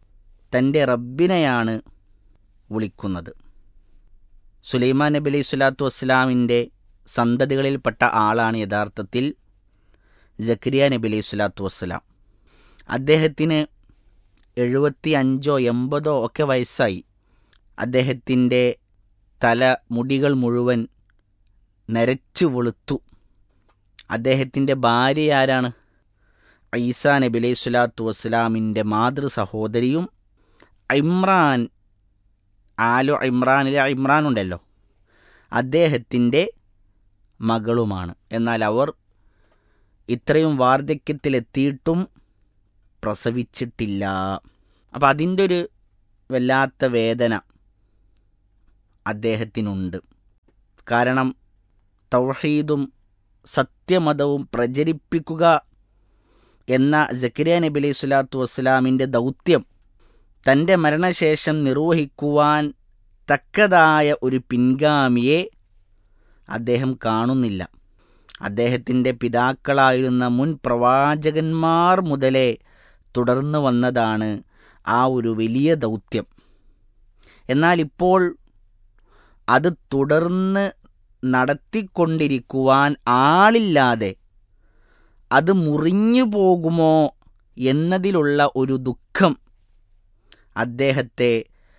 തൻ്റെ റബ്ബിനെയാണ് വിളിക്കുന്നത് സുലൈമാൻ നബി അലൈഹി സ്വലാത്തു വസ്സലാമിൻ്റെ സന്തതികളിൽപ്പെട്ട ആളാണ് യഥാർത്ഥത്തിൽ ജക്കരിയ നബി അലൈഹി സ്വലാത്തു വസ്സലാം അദ്ദേഹത്തിന് എഴുപത്തി അഞ്ചോ എൺപതോ ഒക്കെ വയസ്സായി അദ്ദേഹത്തിൻ്റെ തല മുടികൾ മുഴുവൻ നരച്ചു വെളുത്തു അദ്ദേഹത്തിൻ്റെ ഭാര്യ ആരാണ് ഈസാ നബി അലൈഹി സ്വലാത്തു വസ്സലാമിൻ്റെ മാതൃ സഹോദരിയും ഇമ്രാൻ ആലു ഇമ്രാനിലെ ഇമ്രാൻ ഉണ്ടല്ലോ അദ്ദേഹത്തിൻ്റെ മകളുമാണ് എന്നാൽ അവർ ഇത്രയും വാർദ്ധക്യത്തിലെത്തിയിട്ടും പ്രസവിച്ചിട്ടില്ല അപ്പം അതിൻ്റെ ഒരു വല്ലാത്ത വേദന അദ്ദേഹത്തിനുണ്ട് കാരണം തൗഹീദും സത്യമതവും പ്രചരിപ്പിക്കുക എന്ന ജക്കരിയ നബി അലൈഹി സ്വലാത്തു വസ്സലാമിൻ്റെ ദൗത്യം തൻ്റെ മരണശേഷം നിർവഹിക്കുവാൻ തക്കതായ ഒരു പിൻഗാമിയെ അദ്ദേഹം കാണുന്നില്ല അദ്ദേഹത്തിൻ്റെ പിതാക്കളായിരുന്ന മുൻ പ്രവാചകന്മാർ മുതലേ തുടർന്നു വന്നതാണ് ആ ഒരു വലിയ ദൗത്യം എന്നാൽ ഇപ്പോൾ അത് തുടർന്ന് നടത്തിക്കൊണ്ടിരിക്കുവാൻ ആളില്ലാതെ അത് മുറിഞ്ഞു പോകുമോ എന്നതിലുള്ള ഒരു ദുഃഖം അദ്ദേഹത്തെ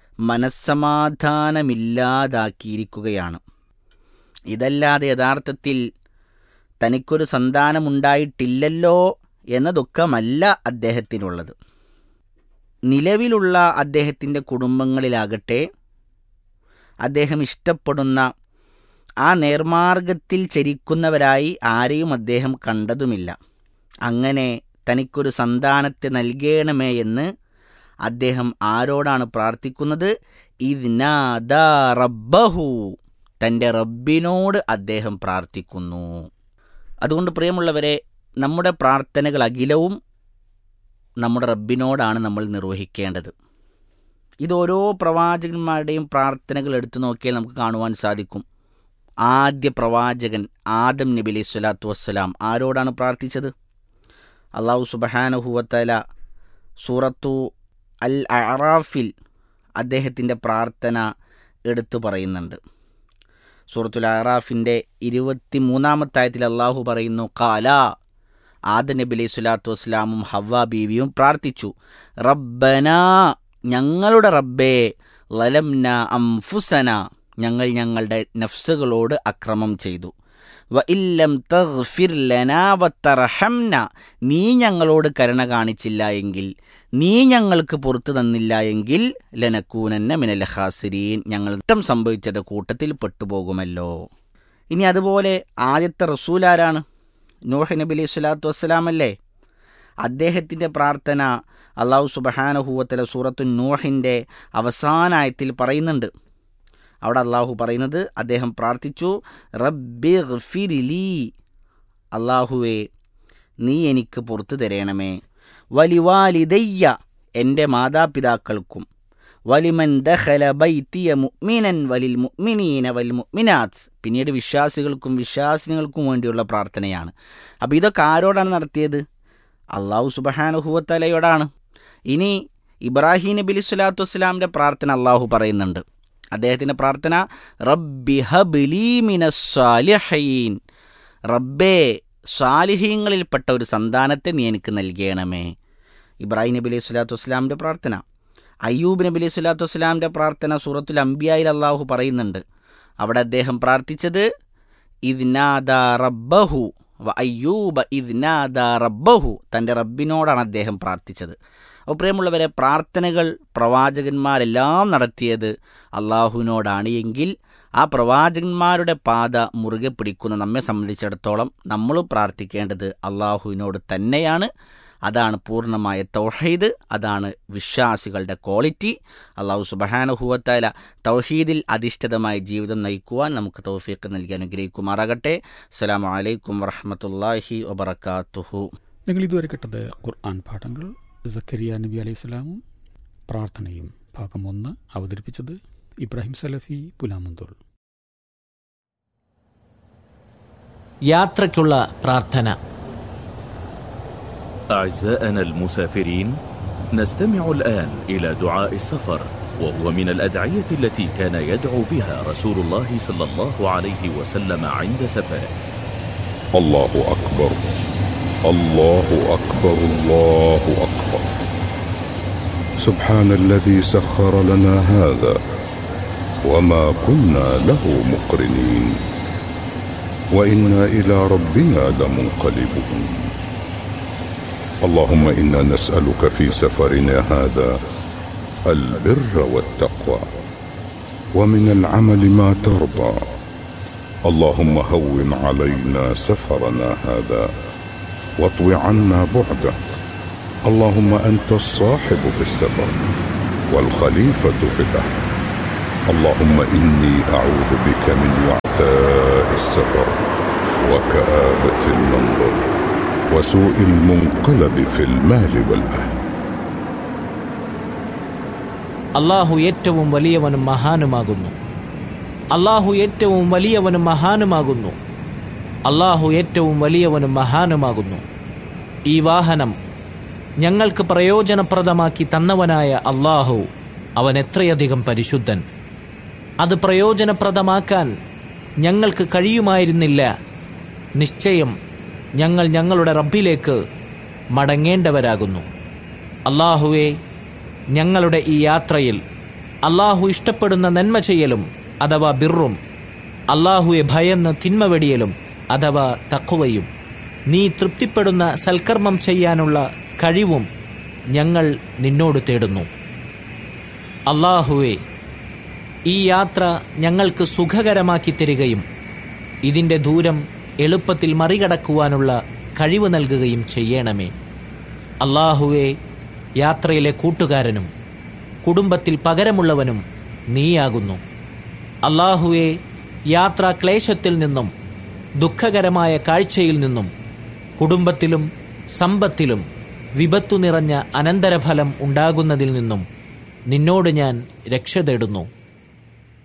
മനസ്സമാധാനമില്ലാതാക്കിയിരിക്കുകയാണ് ഇതല്ലാതെ യഥാർത്ഥത്തിൽ തനിക്കൊരു സന്താനമുണ്ടായിട്ടില്ലല്ലോ എന്ന ദുഃഖമല്ല അദ്ദേഹത്തിനുള്ളത് നിലവിലുള്ള അദ്ദേഹത്തിൻ്റെ കുടുംബങ്ങളിലാകട്ടെ അദ്ദേഹം ഇഷ്ടപ്പെടുന്ന ആ നേർമാർഗത്തിൽ ചരിക്കുന്നവരായി ആരെയും അദ്ദേഹം കണ്ടതുമില്ല അങ്ങനെ തനിക്കൊരു സന്താനത്തെ നൽകണമേ എന്ന് അദ്ദേഹം ആരോടാണ് പ്രാർത്ഥിക്കുന്നത് ഇദ്നാദാ റബ്ബഹു തൻ്റെ റബ്ബിനോട് അദ്ദേഹം പ്രാർത്ഥിക്കുന്നു അതുകൊണ്ട് പ്രിയമുള്ളവരെ നമ്മുടെ പ്രാർത്ഥനകൾ അഖിലവും നമ്മുടെ റബ്ബിനോടാണ് നമ്മൾ നിർവഹിക്കേണ്ടത് ഇത് ഓരോ പ്രവാചകന്മാരുടെയും പ്രാർത്ഥനകൾ എടുത്തു നോക്കിയാൽ നമുക്ക് കാണുവാൻ സാധിക്കും ആദ്യ പ്രവാചകൻ ആദം നബി അലൈഹി സ്വലാത്തു വസ്സലാം ആരോടാണ് പ്രാർത്ഥിച്ചത് അള്ളാഹു സുബഹാനഹുവത്തല സൂറത്തു അൽ അറാഫിൽ അദ്ദേഹത്തിൻ്റെ പ്രാർത്ഥന എടുത്തു പറയുന്നുണ്ട് സൂറത്തുൽ അറാഫിൻ്റെ ഇരുപത്തി മൂന്നാമത്തായത്തിൽ അള്ളാഹു പറയുന്നു കാല ആദ നബി അലൈഹി സ്വലാത്തു വസ്സലാമും ഹവ്വ ബീവിയും പ്രാർത്ഥിച്ചു റബ്ബന ഞങ്ങളുടെ റബ്ബേ ലലംന അംഫുസന ഞങ്ങൾ ഞങ്ങളുടെ നഫ്സുകളോട് അക്രമം ചെയ്തു വ ഇല്ലം തഗ്ഫിർ ലനാ വത്തർഹംന നീ ഞങ്ങളോട് കരുണ കാണിച്ചില്ല എങ്കിൽ നീ ഞങ്ങൾക്ക് പുറത്തു തന്നില്ല എങ്കിൽ ലനക്കൂനന്ന മിനൽ ഹാസിരീൻ ഞങ്ങൾ നഷ്ടം സംഭവിച്ചത് കൂട്ടത്തിൽ പെട്ടുപോകുമല്ലോ ഇനി അതുപോലെ ആദ്യത്തെ റസൂലാരാണ് നൂഹ് നബി അലൈഹി സ്വലാത്തു വസ്സലാമല്ലേ അദ്ദേഹത്തിൻ്റെ പ്രാർത്ഥന അള്ളാഹു സുബഹാനഹുവത്തല സൂറത്തു നൂഹിൻ്റെ അവസാനായത്തിൽ പറയുന്നുണ്ട് അവിടെ അള്ളാഹു പറയുന്നത് അദ്ദേഹം പ്രാർത്ഥിച്ചു റബ്ബി ഗഫിരിലി അള്ളാഹുവേ നീ എനിക്ക് പുറത്തു തരയണമേ വലിവാലിദയ്യ എൻ്റെ മാതാപിതാക്കൾക്കും വലിമൻ ദഖല ബൈത്തിയ മുഅ്മിനൻ വലിൽ മുഅ്മിനീന വൽ മുഅ്മിനാത്ത് പിന്നീട് വിശ്വാസികൾക്കും വിശ്വാസിനികൾക്കും വേണ്ടിയുള്ള പ്രാർത്ഥനയാണ് അപ്പോൾ ഇതൊക്കെ ആരോടാണ് നടത്തിയത് അള്ളാഹു സുബഹാനുഹുവത്തലയോടാണ് ഇനി ഇബ്രാഹിം നബി അലൈഹി സ്വലാത്തു വസ്സലാമിൻ്റെ പ്രാർത്ഥന അള്ളാഹു പറയുന്നുണ്ട് അദ്ദേഹത്തിൻ്റെ പ്രാർത്ഥന റബ്ബി ഹബ്ലി മിനസ്സാലിഹീൻ റബ്ബേ സ്വാലിഹീങ്ങളിൽപ്പെട്ട ഒരു സന്താനത്തെ നീ എനിക്ക് നൽകണമേ ഇബ്രാഹിം നബി അലൈഹി സ്വലാത്തു വസ്സലാമിൻ്റെ പ്രാർത്ഥന അയ്യൂബ് നബി അലൈഹി സ്വലാത്തു വസ്സലാമിൻ്റെ പ്രാർത്ഥന സൂറത്തുൽ അംബിയായിൽ അള്ളാഹു പറയുന്നുണ്ട് അവിടെ അദ്ദേഹം പ്രാർത്ഥിച്ചത് ഇദ്നാദ റബ്ബഹു വ അയ്യൂബ ഇദ്നാദ റബ്ബഹു തൻ്റെ റബ്ബിനോടാണ് അദ്ദേഹം പ്രാർത്ഥിച്ചത് അപ്പോൾ പ്രിയമുള്ളവരെ പ്രാർത്ഥനകൾ പ്രവാചകന്മാരെല്ലാം നടത്തിയത് അള്ളാഹുവിനോടാണ് എങ്കിൽ ആ പ്രവാചകന്മാരുടെ പാത മുറുകെ പിടിക്കുന്ന നമ്മെ സംബന്ധിച്ചിടത്തോളം നമ്മൾ പ്രാർത്ഥിക്കേണ്ടത് അള്ളാഹുവിനോട് തന്നെയാണ് അതാണ് പൂർണ്ണമായ തൗഹീദ് അതാണ് വിശ്വാസികളുടെ ക്വാളിറ്റി അള്ളാഹു സുബഹാനുഹുവത്തല തൗഹീദിൽ അധിഷ്ഠിതമായ ജീവിതം നയിക്കുവാൻ നമുക്ക് തൗഫീഖ് നൽകി അനുഗ്രഹിക്കുമാറാകട്ടെ അസ്സലാമു അലൈക്കും വറഹമത്തല്ലാഹി വബർക്കാത്തുഹു നിങ്ങൾ ഇതുവരെ കേട്ടത് ഖുർആൻ പാഠങ്ങൾ സക്കരിയ നബി അലൈഹി സ്വലാമും പ്രാർത്ഥനയും ഭാഗം ഒന്ന് അവതരിപ്പിച്ചത് ഇബ്രാഹിം സലഫി പുലാമന്തുൾ യാത്രയ്ക്കുള്ള പ്രാർത്ഥന أعزائنا المسافرين نستمع الآن إلى دعاء السفر وهو من الأدعية التي كان يدعو بها رسول الله صلى الله عليه وسلم عند سفره الله أكبر الله أكبر الله أكبر سبحان الذي سخر لنا هذا وما كنا له مقرنين وإنا إلى ربنا لمنقلبون اللهم إنا نسألك في سفرنا هذا البر والتقوى ومن العمل ما ترضى اللهم هون علينا سفرنا هذا واطو عنا بعده اللهم انت الصاحب في السفر والخليفه في الاهل اللهم اني اعوذ بك من وعثاء السفر وكابه المنظر وسوء المنقلب في المال والاهل അള്ളാഹു ഏറ്റവും വലിയവനും മഹാനുമാകുന്നു അള്ളാഹു ഏറ്റവും വലിയവനും മഹാനുമാകുന്നു അള്ളാഹു ഏറ്റവും വലിയവനും മഹാനുമാകുന്നു ഈ വാഹനം ഞങ്ങൾക്ക് പ്രയോജനപ്രദമാക്കി തന്നവനായ അള്ളാഹു അവൻ എത്രയധികം പരിശുദ്ധൻ അത് പ്രയോജനപ്രദമാക്കാൻ ഞങ്ങൾക്ക് കഴിയുമായിരുന്നില്ല നിശ്ചയം ഞങ്ങൾ ഞങ്ങളുടെ റബ്ബിലേക്ക് മടങ്ങേണ്ടവരാകുന്നു അള്ളാഹുവെ ഞങ്ങളുടെ ഈ യാത്രയിൽ അള്ളാഹു ഇഷ്ടപ്പെടുന്ന നന്മ ചെയ്യലും അഥവാ ബിറും അള്ളാഹുവെ ഭയന്ന് തിന്മ വെടിയലും അഥവാ തക്കുവയും നീ തൃപ്തിപ്പെടുന്ന സൽക്കർമ്മം ചെയ്യാനുള്ള കഴിവും ഞങ്ങൾ നിന്നോട് തേടുന്നു അള്ളാഹുവെ ഈ യാത്ര ഞങ്ങൾക്ക് സുഖകരമാക്കി തരികയും ഇതിൻ്റെ ദൂരം എളുപ്പത്തിൽ മറികടക്കുവാനുള്ള കഴിവ് നൽകുകയും ചെയ്യണമേ അള്ളാഹുവെ യാത്രയിലെ കൂട്ടുകാരനും കുടുംബത്തിൽ പകരമുള്ളവനും നീയാകുന്നു അള്ളാഹുവെ യാത്രാ ക്ലേശത്തിൽ നിന്നും ദുഃഖകരമായ കാഴ്ചയിൽ നിന്നും കുടുംബത്തിലും സമ്പത്തിലും വിപത്തു നിറഞ്ഞ അനന്തരഫലം ഉണ്ടാകുന്നതിൽ നിന്നും നിന്നോട് ഞാൻ രക്ഷ തേടുന്നു